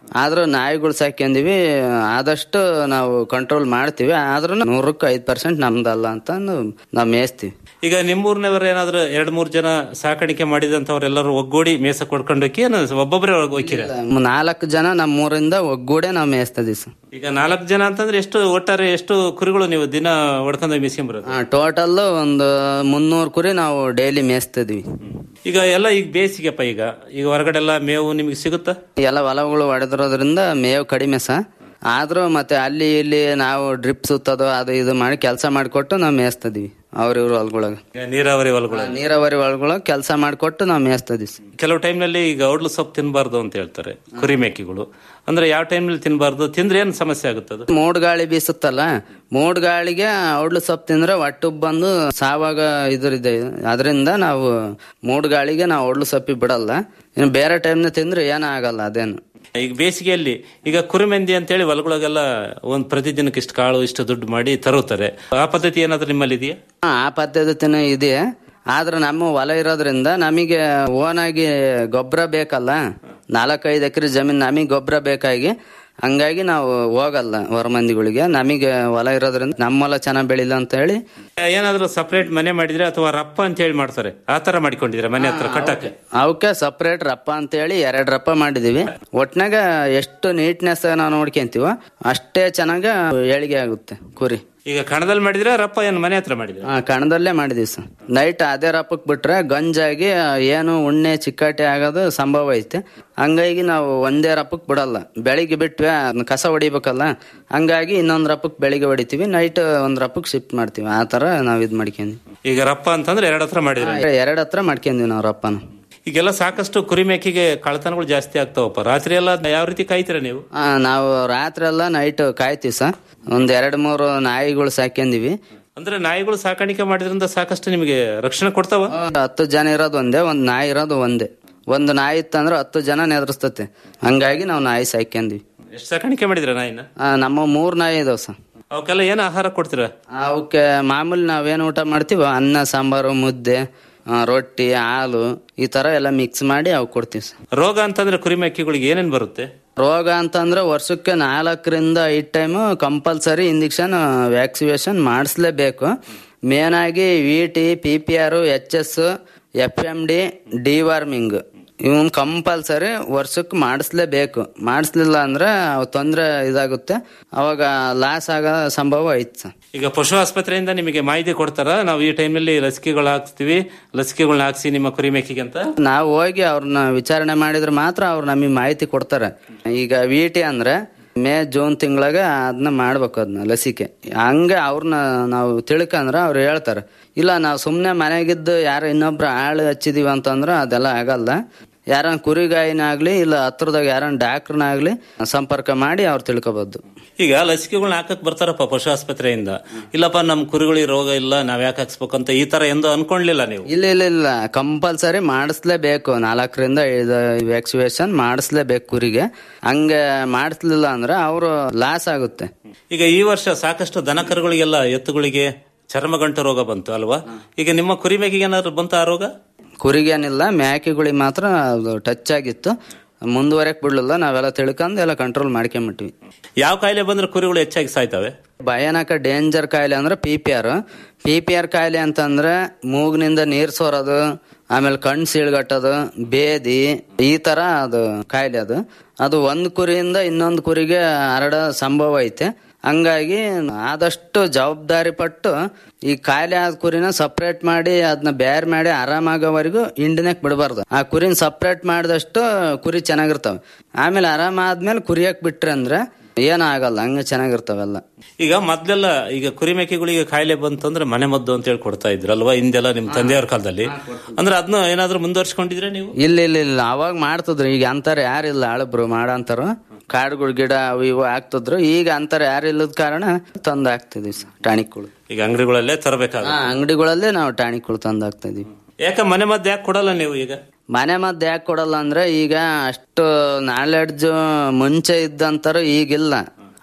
ಆದ್ರೂ ನಾಯಿಗಳು ಸಾಕ್ಯಂದಿವಿ ಆದಷ್ಟು ನಾವು ಕಂಟ್ರೋಲ್ ಮಾಡ್ತೀವಿ ಆದ್ರೂ ನೂರಕ್ಕೆ ಐದು ಪರ್ಸೆಂಟ್ ನಮ್ದಲ್ಲ ಅಂತ ನಾವು ಮೇಯಿಸ್ತೀವಿ ಈಗ ನಿಮ್ಮೂರ್ನವರು ಏನಾದ್ರು ಎರಡ್ ಮೂರ್ ಜನ ಸಾಕಾಣಿಕೆ ಮಾಡಿದಂತವ್ರೆಲ್ಲರೂ ಒಗ್ಗೂಡಿ ಮೇಸ ಕೊಡ್ಕೊಂಡೋಗಿ ಏನು ಒಬ್ಬೊಬ್ಬರೇ ಹೋಗ್ತೀರ ನಾಲ್ಕು ಜನ ನಮ್ಮೂರಿಂದ ಒಗ್ಗೂಡೆ ನಾವು ಮೇಯಿಸ್ತೀವಿ ಸರ್ ಈಗ ನಾಲ್ಕು ಜನ ಅಂತಂದ್ರೆ ಎಷ್ಟು ಒಟ್ಟಾರೆ ಎಷ್ಟು ಕುರಿಗಳು ನೀವು ದಿನ ಹೊಡ್ಕೊಂಡು ಮೇಯಿಸ್ಕೊಂಬರೋದು ಟೋಟಲ್ ಒಂದು ಮುನ್ನೂರು ಕುರಿ ನಾವು ಡೈಲಿ ಮೇಯಿಸ್ತಿದ್ವಿ ಈಗ ಎಲ್ಲ ಈಗ ಬೇಸಿಗೆಪ್ಪ ಈಗ ಈಗ ಹೊರಗಡೆ ಎಲ್ಲ ಮೇವು ನಿಮಗೆ ಸಿಗುತ್ತಾ ಎಲ್ಲ ಹೊಲಗಳು ಹೊಡೆದಿರೋದ್ರಿಂದ ಮೇವು ಕಡಿಮೆ ಸ ಆದ್ರೂ ಮತ್ತೆ ಅಲ್ಲಿ ಇಲ್ಲಿ ನಾವು ಡ್ರಿಪ್ ಸುತ್ತೋದು ಅದು ಇದು ಮಾಡಿ ಕೆಲಸ ಮಾಡಿಕೊಟ್ಟು ನಾವು ಮೇಯಿಸ್ತಿದ್ವಿ ಅವ್ರ ಇವ್ರ ಹೊಲಗೊಳಗ ಈಗ ನೀರಾವರಿ ಹೊಲಗಳು ನೀರಾವರಿ ಹೊಲಗೊಳಗ ಕೆಲಸ ಮಾಡಿಕೊಟ್ಟು ನಾವು ಮೇಯಿಸ್ತಿದ್ವಿ ಸರ್. ಕೆಲವು ಟೈಮ್ನಲ್ಲಿ ಈಗ ಔಡ್ಲು ಸೊಪ್ಪು ತಿನ್ನಬಾರ್ದು ಅಂತ ಹೇಳ್ತಾರೆ ಕುರಿ ಮೇಕೆಗಳು ಅಂದ್ರೆ ಯಾವ ಟೈಮ್ನಲ್ಲಿ ತಿನ್ನಬಾರ್ದು ತಿಂದ್ರೆ ಏನು ಸಮಸ್ಯೆ ಆಗುತ್ತದು ಮೂಡ್ ಗಾಳಿ ಬೀಸುತ್ತಲ್ಲ ಮೂಡ್ ಗಾಳಿಗೆ ಔಡ್ಲು ಸೊಪ್ಪು ತಿಂದ್ರೆ ಒಟ್ಟುಬ್ ಬಂದು ಸಾವಾಗ ಇದ್ರಿದೆ ಅದರಿಂದ ನಾವು ಮೂಡ್ ಗಾಳಿಗೆ ನಾವು ಔಡ್ಲು ಸೊಪ್ಪಿ ಬಿಡಲ್ಲ ಇನ್ನು ಬೇರೆ ಟೈಮ್ನ ತಿಂದ್ರೆ ಏನಾಗಲ್ಲ ಅದೇನು ಈಗ ಬೇಸಿಗೆಯಲ್ಲಿ ಈಗ ಕುರಿಮೆಂದಿ ಅಂತೇಳಿ ಹೊಲಗಳಿಗೆಲ್ಲ ಒಂದ್ ಪ್ರತಿದಿನಕ್ಕೆ ಇಷ್ಟು ಕಾಳು ಇಷ್ಟು ದುಡ್ಡು ಮಾಡಿ ತರುತ್ತಾರೆ ಆ ಪದ್ಧತಿ ಏನಾದ್ರೂ ನಿಮ್ಮಲ್ಲಿ ಇದೆಯಾ ಆ ಪದ್ಧತಿನೂ ಇದೆ ಆದ್ರೆ ನಮ್ಮ ಹೊಲ ಇರೋದ್ರಿಂದ ನಮಗೆ ಓನ್ ಆಗಿ ಗೊಬ್ಬರ ಬೇಕಲ್ಲ ನಾಲ್ಕೈದು ಎಕರೆ ಜಮೀನು ನಮಗೆ ಗೊಬ್ಬರ ಬೇಕಾಗಿ ಹಂಗಾಗಿ ನಾವು ಹೋಗಲ್ಲ ಹೊರ ಮಂದಿಗಳಿಗೆ ನಮಗೆ ಹೊಲ ಇರೋದ್ರಿಂದ ನಮ್ಮ ಹೊಲ ಚೆನ್ನಾಗಿ ಬೆಳಿಲ್ಲ ಅಂತ ಹೇಳಿ ಏನಾದ್ರೂ ಸಪರೇಟ್ ಮನೆ ಮಾಡಿದ್ರೆ ಅಥವಾ ರಪ್ಪ ಅಂತ ಹೇಳಿ ಮಾಡ್ತಾರೆ ಆ ತರ ಮಾಡಿಕೊಂಡಿದ್ರೆ ಮನೆ ಹತ್ರ ಕಟ್ಟಕ್ಕೆ ಅವಕ್ಕೆ ಸಪ್ರೇಟ್ ರಪ್ಪ ಅಂತ ಹೇಳಿ ಎರಡು ರಪ್ಪ ಮಾಡಿದೀವಿ ಒಟ್ನಾಗ ಎಷ್ಟು ನೀಟ್ನೆಸ್ ನಾವು ನೋಡ್ಕೊಂತೀವೋ ಅಷ್ಟೇ ಚೆನ್ನಾಗ ಏಳಿಗೆ ಆಗುತ್ತೆ ಕುರಿ ಈಗ ಕಣದಲ್ಲಿ ಮಾಡಿದ್ರೆ ರಪ್ಪ ಏನು ಮನೆ ಹತ್ರ ಮಾಡಿದ್ರೆ ಆ ಕಣದಲ್ಲೇ ಮಾಡಿದೀವಿ ಸರ್ ನೈಟ್ ಅದೇ ರಪ್ಪಕ್ ಬಿಟ್ರೆ ಗಂಜಾಗಿ ಏನು ಉಣ್ಣೆ ಚಿಕ್ಕಾಟೆ ಆಗೋದು ಸಂಭವ ಐತೆ ಹಂಗಾಗಿ ನಾವು ಒಂದೇ ರಪ್ಪಕ್ ಬಿಡಲ್ಲ ಬೆಳಿಗ್ಗೆ ಬಿಟ್ವಿ ಅದ್ನ ಕಸ ಹೊಡಿಬೇಕಲ್ಲ ಹಂಗಾಗಿ ಇನ್ನೊಂದ್ ರಪ್ಪಕ್ ಬೆಳಿಗ್ಗೆ ಹೊಡಿತೀವಿ ನೈಟ್ ಒಂದ್ ರಪ್ಪಕ್ ಶಿಫ್ಟ್ ಮಾಡ್ತೀವಿ ಆ ತರ ನಾವ್ ಇದ್ ಮಾಡ್ಕೊಂಡ್ವಿ ಈಗ ರಪ್ಪ ಅಂತಂದ್ರೆ ಎರಡು ಹತ್ರ ಮಾಡಿದ್ರೆ ಎರಡ್ ಹತ್ರ ಮಾಡ್ಕೊಂಡ್ವಿ ನಾವು ರಪ್ಪನ ಈಗೆಲ್ಲ ಸಾಕಷ್ಟು ಕುರಿ ಮೇಕೆಗೆ ಕಳತನಗಳು ಜಾಸ್ತಿ ಆಗ್ತಾವಪ್ಪ ರಾತ್ರಿ ಎಲ್ಲ ಯಾವ ರೀತಿ ಕಾಯ್ತೀರಾ ನೀವು ಆ, ನಾವು ರಾತ್ರಿ ಎಲ್ಲ ನೈಟ್ ಕಾಯ್ತೀವಿ ಸರ್ ಒಂದ್ ಎರಡ್ ಮೂರು ನಾಯಿಗಳು ಸಾಕ್ಯಂದಿವಿ ಅಂದ್ರೆ ನಾಯಿಗಳು ಸಾಕಾಣಿಕೆ ಮಾಡಿದ್ರಿಂದ ಸಾಕಷ್ಟು ನಿಮಗೆ ರಕ್ಷಣೆ ಕೊಡ್ತಾವ ಒಂದ್ ಹತ್ತು ಜನ ಇರೋದು ಒಂದೇ ಒಂದ್ ನಾಯಿ ಇರೋದು ಒಂದೇ ಒಂದು ನಾಯಿ ಇತ್ತಂದ್ರೆ ಹತ್ತು ಜನ ನೆದರ್ಸ್ತತೆ ಹಂಗಾಗಿ ನಾವು ನಾಯಿ ಸಾಕ್ಯಂದ್ವಿ ಎಷ್ಟು ಸಾಕಾಣಿಕೆ ಮಾಡಿದ್ರ ನಾಯಿನ ಆ, ನಮ್ಮ ಮೂರ್ ನಾಯಿ ಇದಾವ ಸರ್ ಅವಕ್ಕೆಲ್ಲ ಏನು ಆಹಾರ ಕೊಡ್ತೀರಾ ಅವಕ್ಕೆ ಮಾಮೂಲಿ ನಾವೇನು ಊಟ ಮಾಡ್ತೀವೋ ಅನ್ನ ಸಾಂಬಾರು ಮುದ್ದೆ ಆ, ರೊಟ್ಟಿ ಹಾಲು ಈ ತರ ಎಲ್ಲ ಮಿಕ್ಸ್ ಮಾಡಿ ಅವು ಕೊಡ್ತೀವಿ ಸರ್ ರೋಗ ಅಂತಂದ್ರೆ ಕುರಿ ಮೇಕೆಗಳಿಗೆ ಏನೇನ್ ಬರುತ್ತೆ ರೋಗ ಅಂತಂದ್ರೆ ವರ್ಷಕ್ಕೆ ನಾಲ್ಕರಿಂದ ಐದು ಟೈಮು ಕಂಪಲ್ಸರಿ ಇಂಜೆಕ್ಷನ್ ವ್ಯಾಕ್ಸಿನೇಷನ್ ಮಾಡಿಸ್ಲೇಬೇಕು ಮೇನ್ ಆಗಿ V T P P R H S F M D deworming even compulsory ವರ್ಷಕ್ಕೆ ಮಾಡಿಸ್ಲೇಬೇಕು ಮಾಡಿಸ್ಲಿಲ್ಲ ಅಂದ್ರೆ ಅವು ತೊಂದರೆ ಇದಾಗುತ್ತೆ ಅವಾಗ ಲಾಸ್ ಆಗೋ ಸಂಭವ ಐತೆ ಸರ್ ಈಗ ಪಶು ಆಸ್ಪತ್ರೆಯಿಂದ ನಿಮಗೆ ಮಾಹಿತಿ ಕೊಡ್ತಾರ ನಾವು ಈ ಟೈಮಲ್ಲಿ ಲಸಿಕೆಗಳು ಹಾಕ್ಸ್ತೀವಿ ಲಸಿಕೆಗಳನ್ನ ಹಾಕ್ಸಿ ನಿಮ್ಮ ಕುರಿ ಮೇಕೆಗೆ ಅಂತ ನಾವು ಹೋಗಿ ಅವ್ರನ್ನ ವಿಚಾರಣೆ ಮಾಡಿದ್ರೆ ಮಾತ್ರ ಅವ್ರು ನಮಗೆ ಮಾಹಿತಿ ಕೊಡ್ತಾರೆ ಈಗ ವಿ ಟಿ ಅಂದ್ರೆ ಮೇ ಜೂನ್ ತಿಂಗಳಾಗ ಅದನ್ನ ಮಾಡ್ಬೇಕು ಅದನ್ನ ಲಸಿಕೆ ಹಂಗೆ ಅವ್ರನ್ನ ನಾವು ತಿಳ್ಕಂದ್ರ ಅವ್ರು ಹೇಳ್ತಾರೆ ಇಲ್ಲ ನಾವು ಸುಮ್ಮನೆ ಮನೆಗಿದ್ದು ಯಾರೋ ಇನ್ನೊಬ್ರು ಆಳು ಹಚ್ಚಿದೀವಿ ಅಂತಂದ್ರೆ ಅದೆಲ್ಲ ಆಗಲ್ಲ ಯಾರನ್ನ ಕುರಿಗಾಯಿನಾಗ್ಲಿ ಇಲ್ಲ ಹತ್ರದಾಗ ಯಾರನ್ನ ಡಾಕ್ಟರ್ನಾಗ್ಲಿ ಸಂಪರ್ಕ ಮಾಡಿ ಅವ್ರು ತಿಳ್ಕೊಬೋದು ಈಗ ಲಸಿಕೆಗಳನ್ನ ಹಾಕಕ್ ಬರ್ತಾರಪ್ಪ ಪಶು ಆಸ್ಪತ್ರೆಯಿಂದ ಇಲ್ಲಪ್ಪ ನಮ್ಮ ಕುರಿಗಳಿಗೆ ರೋಗ ಇಲ್ಲ ನಾವ್ ಯಾಕೆ ಹಾಕ್ಸ್ಬೇಕಂತ ಈ ತರ ಎಂದು ಅನ್ಕೊಂಡ್ಲಿಲ್ಲ ನೀವು ಇಲ್ಲ ಇಲ್ಲ ಇಲ್ಲ ಕಂಪಲ್ಸರಿ ಮಾಡಿಸ್ಲೇಬೇಕು ನಾಲ್ಕರಿಂದ ಐದು ವ್ಯಾಕ್ಸಿನೇಷನ್ ಮಾಡಿಸ್ಲೇಬೇಕು ಕುರಿಗೆ ಹಂಗೆ ಮಾಡಿಸ್ಲಿಲ್ಲ ಅಂದ್ರೆ ಅವರು ಲಾಸ್ ಆಗುತ್ತೆ ಈಗ ಈ ವರ್ಷ ಸಾಕಷ್ಟು ದನ ಕರುಗಳಿಗೆಲ್ಲ ಎತ್ತುಗಳಿಗೆ ಚರ್ಮಗಂಟು ರೋಗ ಬಂತು ಅಲ್ವಾ ಈಗ ನಿಮ್ಮ ಕುರಿ ಮೇಕೆಗೆ ಏನಾದ್ರು ಬಂತ ಆ ರೋಗ ಕುರಿಗೇನಿಲ್ಲ ಮೇಕೆಗಳಿಗೆ ಮಾತ್ರ ಅದು ಟಚ್ ಆಗಿತ್ತು ಮುಂದುವರೆಕ್ ಬಿಡ್ಲಿಲ್ಲ ನಾವೆಲ್ಲ ತಿಳ್ಕೊಂಡು ಎಲ್ಲ ಕಂಟ್ರೋಲ್ ಮಾಡ್ಕೊಂಬಿಟ್ವಿ ಯಾವ ಕಾಯಿಲೆ ಬಂದ್ರೆ ಕುರಿಗಳು ಹೆಚ್ಚಾಗಿ ಸಾಯ್ತವೆ ಭಯಾನಕ ಡೇಂಜರ್ ಕಾಯಿಲೆ ಅಂದ್ರೆ P P R P P R ಕಾಯಿಲೆ ಅಂತಂದ್ರೆ ಮೂಗ್ನಿಂದ ನೀರ್ ಸೋರೋದು ಆಮೇಲೆ ಕಣ್ಣು ಸೀಳ್ಗಟ್ಟೋದು ಬೇದಿ ಈ ತರ ಅದು ಕಾಯಿಲೆ ಅದು ಅದು ಒಂದ್ ಕುರಿಯಿಂದ ಇನ್ನೊಂದು ಕುರಿಗೆ ಹರಡೋ ಸಂಭವ ಐತೆ ಹಂಗಾಗಿ ಆದಷ್ಟು ಜವಾಬ್ದಾರಿ ಪಟ್ಟು ಈ ಕಾಯಿಲೆ ಆದ ಕುರಿನ ಸಪ್ರೇಟ್ ಮಾಡಿ ಅದನ್ನ ಬೇರೆ ಮಾಡಿ ಆರಾಮಾಗೋವರೆಗೂ ಹಿಂಡಿನಕ್ ಬಿಡಬಾರ್ದು ಆ ಕುರಿನ ಸಪ್ರೇಟ್ ಮಾಡಿದಷ್ಟು ಕುರಿ ಚೆನ್ನಾಗಿರ್ತಾವ ಆಮೇಲೆ ಆರಾಮ ಆದ್ಮೇಲೆ ಕುರಿಯಕ್ ಬಿಟ್ರೆ ಅಂದ್ರೆ ಏನೂ ಆಗಲ್ಲ ಹಂಗ ಚೆನ್ನಾಗಿರ್ತಾವೆಲ್ಲ ಈಗ ಮೊದ್ಲೆಲ್ಲ ಈಗ ಕುರಿ ಮೇಕೆಗಳಿಗೆ ಕಾಯಿಲೆ ಬಂತಂದ್ರೆ ಮನೆ ಮದ್ದು ಅಂತ ಹೇಳಿ ಕೊಡ್ತಾ ಇದ್ರಲ್ವಾ ಹಿಂದೆಲ್ಲ ನಿಮ್ ತಂದೆಯವ್ರ ಕಾಲದಲ್ಲಿ ಅಂದ್ರೆ ಅದನ್ನ ಏನಾದ್ರು ಮುಂದುವರ್ಸ್ಕೊಂಡಿದ್ರೆ ನೀವು ಇಲ್ಲ ಇಲ್ಲ ಇಲ್ಲ ಅವಾಗ ಮಾಡ್ತಿದ್ರು ಈಗ ಅಂತಾರ ಯಾರಿಲ್ಲ ಆಳಬ್ರು ಮಾಡಂತಾರ ಕಾಡುಗಳ ಗಿಡ ಅವು ಇವು ಹಾಕ್ತಿದ್ರು ಈಗ ಅಂತಾರ ಯಾರು ಇಲ್ಲದ ಕಾರಣ ತಂದು ಹಾಕ್ತಿದ್ವಿ ಟಾಣಿಕ್ಗಳು ಈಗ ಅಂಗಡಿಗಳಲ್ಲೇ ತರಬೇಕಾಗ ಹಾ ಅಂಗಡಿಗಳಲ್ಲೇ ನಾವು ಟಾಣಿಕ್ಗಳು ತಂದು ಹಾಕ್ತಾ ಇದೀವಿ ಯಾಕೆ ಮನೆ ಮದ್ದು ಯಾಕೆ ಕೊಡಲ್ಲ ನೀವು ಈಗ ಮನೆ ಮದ್ದು ಯಾಕೆ ಕೊಡಲ್ಲ ಅಂದ್ರೆ ಈಗ ಅಷ್ಟು ನಾಲೆಡ್ಜ್ ಮುಂಚೆ ಇದ್ದಂತಾರು ಈಗಿಲ್ಲ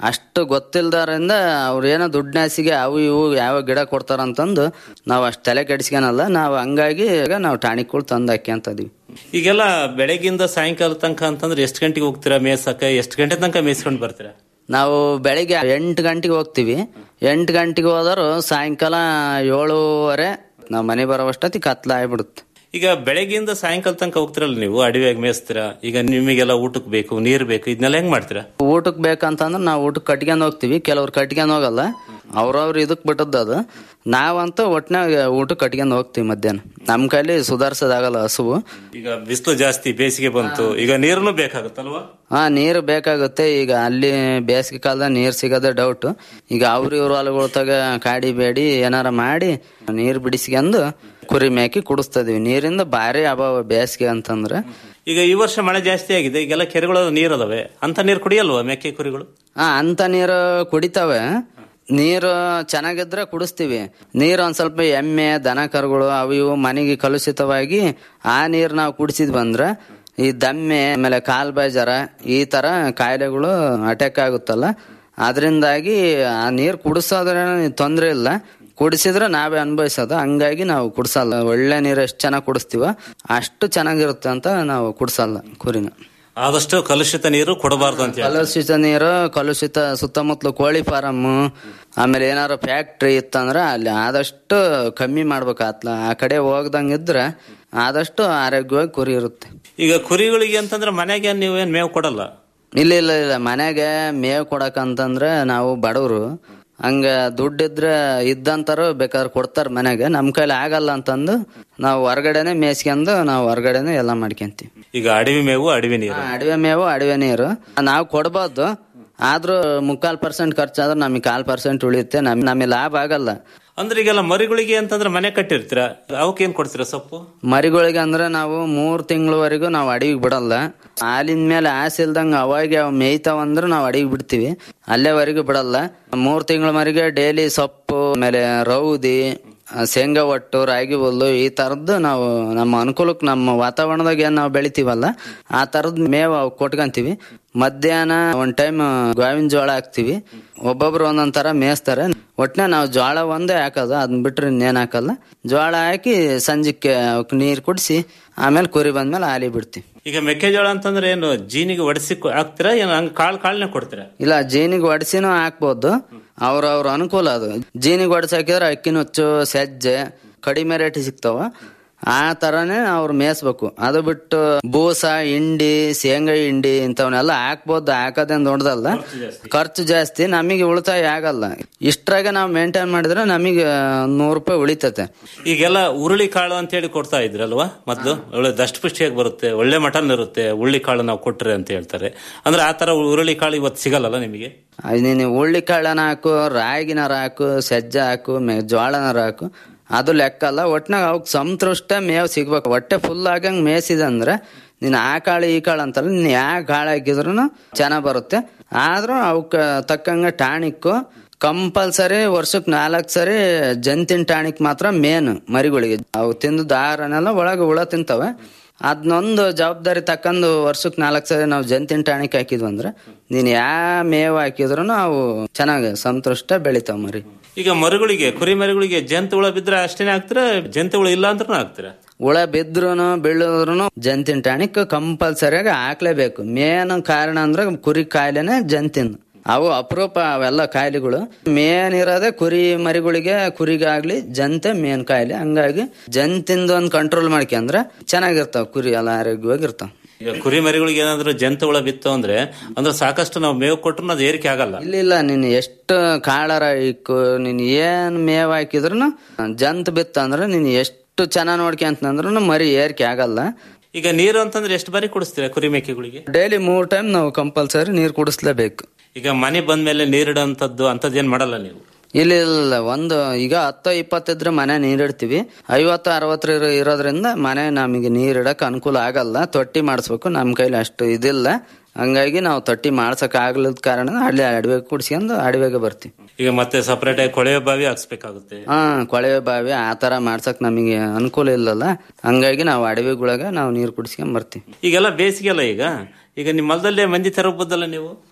ಅಷ್ಟು ಗೊತ್ತಿಲ್ದಾರಿಂದ ಅವ್ರು ಏನೋ ದುಡ್ಡಿನಾಸಿಗೆ ಅವು ಇವು ಯಾವ ಗಿಡ ಕೊಡ್ತಾರಂತಂದು ನಾವು ಅಷ್ಟು ತಲೆ ಕೆಡಿಸ್ಕೊಳಲ್ಲ ನಾವು ಹಂಗಾಗಿ ಈಗ ನಾವು ಟಾಣಿಕ್ಗಳು ತಂದು ಹಾಕ್ಯಂತದೀವಿ ಈಗೆಲ್ಲ ಬೆಳಗಿಂದ ಸಾಯಂಕಾಲ ತನಕ ಅಂತಂದ್ರೆ ಎಷ್ಟು ಗಂಟೆಗೆ ಹೋಗ್ತೀರಾ ಮೇಯ್ಸಕ್ಕೆ ಎಷ್ಟು ಗಂಟೆ ತನಕ ಮೇಯ್ಸ್ಕೊಂಡು ಬರ್ತೀರಾ ನಾವು ಬೆಳಿಗ್ಗೆ ಎಂಟು ಗಂಟೆಗೆ ಹೋಗ್ತೀವಿ ಎಂಟು ಗಂಟೆಗೆ ಹೋದರು ಸಾಯಂಕಾಲ ಏಳುವರೆ ನಾವು ಮನೆ ಬರೋವಷ್ಟೊತ್ತಿಗೆ ಕತ್ಲ ಆಗ್ಬಿಡುತ್ತೆ ಈಗ ಬೆಳಗ್ಗೆಯಿಂದ ಸಾಯಂಕಾಲ ತನಕ ಹೋಗ್ತಿರಲ್ಲ ನೀವು ಅಡವಿಯಾಗಿ ಮೇಯಿಸ್ತೀರಾ ಈಗ ನಿಮಗೆಲ್ಲ ಊಟಕ್ಕೆ ಬೇಕು ನೀರು ಬೇಕು ಇದನ್ನೆಲ್ಲ ಹೆಂಗ್ ಮಾಡ್ತೀರಾ ಊಟಕ್ಕೆ ಬೇಕಂತಂದ್ರೆ ನಾವು ಊಟಕ್ಕೆ ಕಟ್ಕೊಂಡು ಹೋಗ್ತೀವಿ ಕೆಲವ್ರು ಕಟ್ಕೊಂಡು ಹೋಗಲ್ಲ ಅವ್ರವ್ರ ಇದಕ್ಕೆ ಬಿಟ್ಟದ್ದು ಅದು ನಾವಂತೂ ಒಟ್ಟಿನಾಗ ಊಟಕ್ಕೆ ಕಟ್ಕೊಂಡು ಹೋಗ್ತೀವಿ ಮಧ್ಯಾಹ್ನ ನಮ್ಮ ಕೈಲಿ ಸುಧಾರಿಸೋದಾಗಲ್ಲ ಹಸುವು ಈಗ ಬಿಸಿಲು ಜಾಸ್ತಿ ಬೇಸಿಗೆ ಬಂತು ಈಗ ನೀರನ್ನು ಬೇಕಾಗುತ್ತಲ್ವಾ ಹಾ ನೀರು ಬೇಕಾಗುತ್ತೆ ಈಗ ಅಲ್ಲಿ ಬೇಸಿಗೆ ಕಾಲದಾಗ ನೀರು ಸಿಗೋದೇ ಡೌಟ್ ಈಗ ಅವ್ರ ಇವ್ರ ಹೊಲಗಳ್ತಾಗ ಕಾಡಿ ಬೇಡಿ ಏನಾರ ಮಾಡಿ ನೀರು ಬಿಡಿಸ್ಕೊಂಡು ಕುರಿ ಮೇಕಿ ಕುಡಿಸ್ತದೀವಿ ನೀರಿಂದ ಭಾರಿ ಅಭಾವ ಬೇಸಿಗೆ ಅಂತಂದ್ರೆ ಈಗ ಈ ವರ್ಷ ಮಳೆ ಜಾಸ್ತಿ ಆಗಿದೆ ಈಗೆಲ್ಲ ಕೆರೆಗಳು ನೀರ್ ಅದಾವೆ ಅಂತ ನೀರು ಕುಡಿಯಲ್ವಾ ಮೇಕೆ ಕುರಿಗಳು ಹಾ ಅಂತ ನೀರು ಕುಡಿತಾವೆ ನೀರು ಚೆನ್ನಾಗಿದ್ರೆ ಕುಡಿಸ್ತೀವಿ ನೀರು ಒಂದ್ ಸ್ವಲ್ಪ ಎಮ್ಮೆ ದನ ಕರುಗಳು ಅವು ಇವು ಮನೆಗೆ ಕಲುಷಿತವಾಗಿ ಆ ನೀರು ನಾವು ಕುಡಿಸಿದ್ ಬಂದ್ರೆ ಈ ದಮ್ಮೆ ಆಮೇಲೆ ಕಾಲ್ ಬೇಜಾರ ಈ ತರ ಕಾಯಿಲೆಗಳು ಅಟ್ಯಾಕ್ ಆಗುತ್ತಲ್ಲ ಅದರಿಂದಾಗಿ ಆ ನೀರು ಕುಡಿಸೋದ್ರೆ ತೊಂದರೆ ಇಲ್ಲ ಕುಡಿಸಿದ್ರೆ ನಾವೇ ಅನುಭವಿಸೋದು ಹಂಗಾಗಿ ನಾವು ಕುಡ್ಸಲ್ಲ ಒಳ್ಳೆ ನೀರು ಎಷ್ಟು ಚೆನ್ನಾಗಿ ಕುಡಿಸ್ತೀವ ಅಷ್ಟು ಚೆನ್ನಾಗಿರುತ್ತೆ ಅಂತ ನಾವು ಕುಡ್ಸಲ್ಲ ಕುರಿನ ಆದಷ್ಟು ಕಲುಷಿತ ನೀರು ಕೊಡಬಾರ್ದು ಅಂತ ಹೇಳಿ ಕಲುಷಿತ ನೀರು ಕಲುಷಿತ ಸುತ್ತಮುತ್ತಲು ಕೋಳಿ ಫಾರಮ್ ಆಮೇಲೆ ಏನಾರು ಫ್ಯಾಕ್ಟ್ರಿ ಇತ್ತಂದ್ರೆ ಅಲ್ಲಿ ಆದಷ್ಟು ಕಮ್ಮಿ ಮಾಡ್ಬೇಕು ಆತ್ಲ ಆ ಕಡೆ ಹೋಗ್ದಂಗಿದ್ರೆ ಆದಷ್ಟು ಆರೋಗ್ಯವಾಗಿ ಕುರಿ ಇರುತ್ತೆ ಈಗ ಕುರಿಗಳಿಗೆ ಅಂತಂದ್ರೆ ಮನೆಗೆ ನೀವೇನ್ ಮೇವು ಕೊಡಲ್ಲ ಇಲ್ಲ ಇಲ್ಲ ಇಲ್ಲ ಮನೆಗೆ ಮೇವ್ ಕೊಡಕಂತಂದ್ರೆ ನಾವು ಬಡವರು ಹಂಗ ದುಡ್ಡಿದ್ರೆ ಇದ್ದಂತಾರು ಬೇಕಾದ್ರೆ ಕೊಡ್ತಾರ ಮನೆಗೆ ನಮ್ ಕೈಲಿ ಆಗಲ್ಲ ಅಂತಂದು ನಾವು ಹೊರಗಡೆನೆ ಮೇಯ್ಸ್ಕೊಂಡು ನಾವು ಹೊರಗಡೆನೆ ಎಲ್ಲ ಮಾಡ್ಕೊಂತೀವಿ ಈಗ ಅಡವಿ ಮೇವು ಅಡವಿ ನೀರು ಅಡವೆ ಮೇವು ಅಡವೆ ನೀರು ನಾವು ಕೊಡ್ಬೋದು ಆದ್ರೂ ಮುಕ್ಕಾಲ್ ಪರ್ಸೆಂಟ್ ಖರ್ಚಾದ್ರೆ ನಮಗೆ ಕಾಲ್ ಪರ್ಸೆಂಟ್ ಉಳಿಯುತ್ತೆ ನಮ್ ನಮಗೆ ಲಾಭ ಆಗಲ್ಲ ಅಂದ್ರೆ ಈಗೆಲ್ಲ ಮರಿಗಳಿಗೆ ಅಂತಂದ್ರೆ ಮನೆ ಕಟ್ಟಿರ್ತೀರಾ ಅವಕ್ಕೆ ಏನ್ ಕೊಡ್ತೀರಾ ಸೊಪ್ಪು ಮರಿಗಳಿಗೆ ಅಂದ್ರೆ ನಾವು ಮೂರ್ ತಿಂಗಳವರೆಗೂ ನಾವು ಅಡಿಗೆ ಬಿಡಲ್ಲ ಹಾಲಿನ ಮೇಲೆ ಆಸೆ ಇಲ್ದಂಗ ಅವಾಗ ಅವ್ ಮೇಯ್ತಾವ ಅಂದ್ರೆ ನಾವು ಅಡಿಗೆ ಬಿಡ್ತೀವಿ ಅಲ್ಲೇವರೆಗೂ ಬಿಡಲ್ಲ ಮೂರ್ ತಿಂಗಳ ಮರಿಗೆ ಡೈಲಿ ಸೊಪ್ಪು ಆಮೇಲೆ ರೌದಿ ಆ, ಶೇಂಗಾ ಒಟ್ಟು ರಾಗಿ ಹುಲ್ಲು ಈ ತರದ್ದು ನಾವು ನಮ್ಮ ಅನುಕೂಲಕ್ಕೆ ನಮ್ಮ ವಾತಾವರಣದಾಗ ಏನ್ ನಾವು ಬೆಳಿತೀವಲ್ಲ ಆ ತರದ್ ಮೇವು ಅವ್ ಕೊಟ್ಕೊಂತೀವಿ ಮಧ್ಯಾಹ್ನ ಒಂದ್ ಟೈಮ್ ಗಾವಿನ ಜೋಳ ಹಾಕ್ತಿವಿ ಒಬ್ಬೊಬ್ರು ಒಂದೊಂದ್ ತರ ಮೇಯಿಸ್ತಾರೆ ಒಟ್ನ ನಾವು ಜೋಳ ಒಂದೇ ಹಾಕೋದು ಅದನ್ನ ಬಿಟ್ರೆ ಇನ್ನೇನ್ ಹಾಕಲ್ಲ ಜೋಳ ಹಾಕಿ ಸಂಜೆಕ್ಕೆ ಅವಕ್ ನೀರ್ ಕುಡಿಸಿ ಆಮೇಲೆ ಕುರಿ ಬಂದ್ಮೇಲೆ ಹಾಲಿ ಬಿಡ್ತೀವಿ ಈಗ ಮೆಕ್ಕೆಜೋಳ ಅಂತಂದ್ರೆ ಏನು ಜೀನಿಗೆ ಒಡಿಸಿ ಹಾಕ್ತೀರಾ ಏನು ಹಂಗ ಕಾಳು ಕಾಳನೆ ಕೊಡ್ತೀರಾ ಇಲ್ಲ ಜೀನಿಗೆ ಒಡಿಸಿನೂ ಹಾಕ್ಬೋದು ಅವ್ರ ಅವ್ರ ಅನುಕೂಲ ಅದು ಜೀನಿಗೆ ಒಡಿಸಿ ಹಾಕಿದ್ರೆ ಅಕ್ಕಿ ನುಚ್ಚು ಸಜ್ಜೆ ಕಡಿಮೆ ರೇಟ್ ಸಿಗ್ತಾವ ಆ ತರನೇ ಅವ್ರು ಮೇಯಿಸ್ಬೇಕು ಅದು ಬಿಟ್ಟು ಬೂಸ ಹಿಂಡಿ ಶೇಂಗಾ ಹಿಂಡಿ ಇಂಥವನ್ನೆಲ್ಲ ಹಾಕ್ಬೋದು ಹಾಕೋದೇನ್ ದೊಡ್ಡದಲ್ಲ ಖರ್ಚು ಜಾಸ್ತಿ ನಮಗೆ ಉಳಿತಾಯ ಆಗಲ್ಲ ಇಷ್ಟ್ರಾಗೆ ನಾವು ಮೇಂಟೈನ್ ಮಾಡಿದ್ರೆ ನಮಗೆ ನೂರು ರೂಪಾಯಿ ಉಳಿತತೆ ಈಗೆಲ್ಲ ಉರುಳಿ ಕಾಳು ಅಂತ ಹೇಳಿ ಕೊಡ್ತಾ ಇದ್ರಲ್ವಾ ಮೊದ್ಲು ಒಳ್ಳೆ ದಷ್ಟಪುಷ್ಟಿಯಾಗಿ ಬರುತ್ತೆ ಒಳ್ಳೆ ಮಟನ್ ಇರುತ್ತೆ ಉಳ್ಳಿ ಕಾಳು ನಾವು ಕೊಟ್ರೆ ಅಂತ ಹೇಳ್ತಾರೆ ಅಂದ್ರೆ ಆ ತರ ಉರುಳಿ ಕಾಳು ಇವತ್ತು ಸಿಗಲ್ಲಲ್ಲ ನಿಮಗೆ ಅದ್ ನೀನು ಉಳ್ಳಿ ಕಾಳನ ಹಾಕು ರಾಗಿನಾರ ಹಾಕು ಸಜ್ಜ ಹಾಕು ಮೆ ಜೋಳನಾರ ಹಾಕು ಅದು ಲೆಕ್ಕ ಅಲ್ಲ ಒಟ್ನಾಗ ಅವಕ್ ಸಂತೃಷ್ಟ ಮೇವ್ ಸಿಗ್ಬೇಕು ಹೊಟ್ಟೆ ಫುಲ್ ಆಗಂಗ್ ಮೇಯ್ಸಿದಂದ್ರೆ ನೀನ್ ಆ ಕಾಳು ಈ ಕಾಳು ಅಂತಲ್ಲ ನೀನ್ ಯಾವ ಕಾಳು ಹಾಕಿದ್ರು ಚೆನ್ನಾಗ್ ಬರುತ್ತೆ ಆದ್ರೂ ಅವಕ್ ತಕ್ಕಂಗ ಟಾಣಿಕ್ಕು ಕಂಪಲ್ಸರಿ ವರ್ಷಕ್ ನಾಲ್ಕು ಸರಿ ಜಂತಿನ ಟಾಣಿಕ್ ಮಾತ್ರ ಮೇನ್ ಮರಿಗಳಿಗೆ ಅವು ತಿಂದು ದಾರನೆಲ್ಲ ಒಳಗೆ ಹುಳ ತಿಂತವೆ ಅದನ್ನೊಂದು ಜವಾಬ್ದಾರಿ ತಕ್ಕಂದು ವರ್ಷಕ್ಕೆ ನಾಲ್ಕು ಸರಿ ನಾವು ಜಂತಿನ ಟಾಣಿಕ್ ಹಾಕಿದ್ವಿ ಅಂದ್ರೆ ನೀನ್ ಯಾವ ಮೇವು ಹಾಕಿದ್ರು ಅವು ಚೆನ್ನಾಗಿ ಸಂತೃಷ್ಟ ಬೆಳಿತಾವ ಮರಿ ಈಗ ಮರಿಗಳಿಗೆ ಕುರಿ ಮರಿಗಳಿಗೆ ಜಂತು ಹುಳ ಬಿದ್ರೆ ಅಷ್ಟೇನೆ ಹಾಕ್ತೀರಾ ಜಂತು ಹುಳ ಇಲ್ಲ ಅಂದ್ರೂ ಹಾಕ್ತೀರಾ ಹುಳ ಬಿದ್ರುನು ಬೀಳಿದ್ರು ಜಂತಿನ ಟಾಣಿಕ್ ಕಂಪಲ್ಸರಿಯಾಗಿ ಹಾಕ್ಲೇಬೇಕು ಮೇನ್ ಕಾರಣ ಅಂದ್ರೆ ಕುರಿ ಕಾಯಿಲೆನೆ ಜಂತಿನ ಅವು ಅಪರೂಪ ಅವೆಲ್ಲ ಕಾಯಿಲೆಗಳು ಮೇನ್ ಇರೋದೇ ಕುರಿ ಮರಿಗಳಿಗೆ ಕುರಿಗಾಗ್ಲಿ ಜಂತೆ ಮೇನ್ ಕಾಯಿಲೆ ಹಂಗಾಗಿ ಜಂತಿಂದ ಒಂದು ಕಂಟ್ರೋಲ್ ಮಾಡ್ಕೊಂಡ್ರೆ ಚೆನ್ನಾಗಿರ್ತಾವ ಕುರಿ ಎಲ್ಲ ಆರೋಗ್ಯವಾಗಿರ್ತಾವ ಈಗ ಕುರಿ ಮರಿಗಳಿಗೆ ಏನಾದ್ರೂ ಜಂತು ಹುಳ ಬಿತ್ತು ಅಂದ್ರೆ ಅಂದ್ರೆ ಸಾಕಷ್ಟು ನಾವು ಮೇವು ಕೊಟ್ರು ಅದು ಏರಿಕೆ ಆಗಲ್ಲ ಇಲ್ಲ ಇಲ್ಲ ನೀನ್ ಎಷ್ಟು ಕಾಳರ ಇಕ್ಕು ನೀನ್ ಏನ್ ಮೇವ್ ಹಾಕಿದ್ರು ಜಂತ್ ಬಿತ್ತ ಅಂದ್ರೆ ನೀನ್ ಎಷ್ಟು ಚೆನ್ನಾಗ್ ನೋಡ್ಕೊಂತಂದ್ರು ಮರಿ ಏರಿಕೆ ಆಗಲ್ಲ ಈಗ ನೀರು ಅಂತಂದ್ರೆ ಎಷ್ಟು ಬಾರಿ ಕುಡಿಸ್ತೀರಾ ಕುರಿ ಮೇಕೆಗಳಿಗೆ ಡೈಲಿ ಮೂರ್ ಟೈಮ್ ನಾವು ಕಂಪಲ್ಸರಿ ನೀರ್ ಕುಡಿಸ್ಲೇಬೇಕು ಈಗ ಮನೆ ಬಂದ್ಮೇಲೆ ನೀರಿಡೋಂಥದ್ದು ಅಂತದ್ದು ಏನ್ ಮಾಡಲ್ಲ ನೀವು ಇಲ್ಲ ಇಲ್ಲ ಇಲ್ಲ. ಒಂದು ಈಗ ಹತ್ತು ಇಪ್ಪತ್ತಿದ್ರೆ ಮನೆ ನೀರಿಡ್ತೀವಿ ಐವತ್ತು ಅರವತ್ತರ ಇರೋ- ಇರೋದ್ರಿಂದ ಮನೆ ನಮಗೆ ನೀರಿಡಕ್ ಅನುಕೂಲ ಆಗಲ್ಲ ತೊಟ್ಟಿ ಮಾಡಿಸ್ಬೇಕು ನಮ್ಮ ಕೈಲಿ ಅಷ್ಟು ಇದಿಲ್ಲ ಹಂಗಾಗಿ ನಾವು ತೊಟ್ಟಿ ಮಾಡ್ಸಕ್ ಆಗ್ಲದ ಕಾರಣ ಅಲ್ಲಿ ಅಡವೆಗೆ ಕುಡಿಸ್ಕೊಂಡು ಅಡವೆಗೆ ಬರ್ತೀವಿ ಈಗ ಮತ್ತೆ ಸಪರೇಟ್ ಆಗಿ ಕೊಳೆಯ ಬಾವಿ ಹಾಕ್ಸ್ಬೇಕಾಗುತ್ತೆ ಹಾ ಕೊಳವೆ ಬಾವಿ ಆ ತರ ಮಾಡ್ಸಕ್ ನಮಗೆ ಅನುಕೂಲ ಇಲ್ಲಲ್ಲ ಹಂಗಾಗಿ ನಾವು ಅಡವಿಗೊಳಗ ನಾವು ನೀರು ಕುಡಿಸ್ಕೊಂಡ್ ಬರ್ತೀವಿ ಈಗೆಲ್ಲ ಬೇಸಿಗೆ ಅಲ್ಲ ಈಗ ಈಗ ನಿಮ್ಮ ಹೊಲದಲ್ಲೇ ಮಂದಿ ತರಬಹುದಲ್ಲ ನೀವು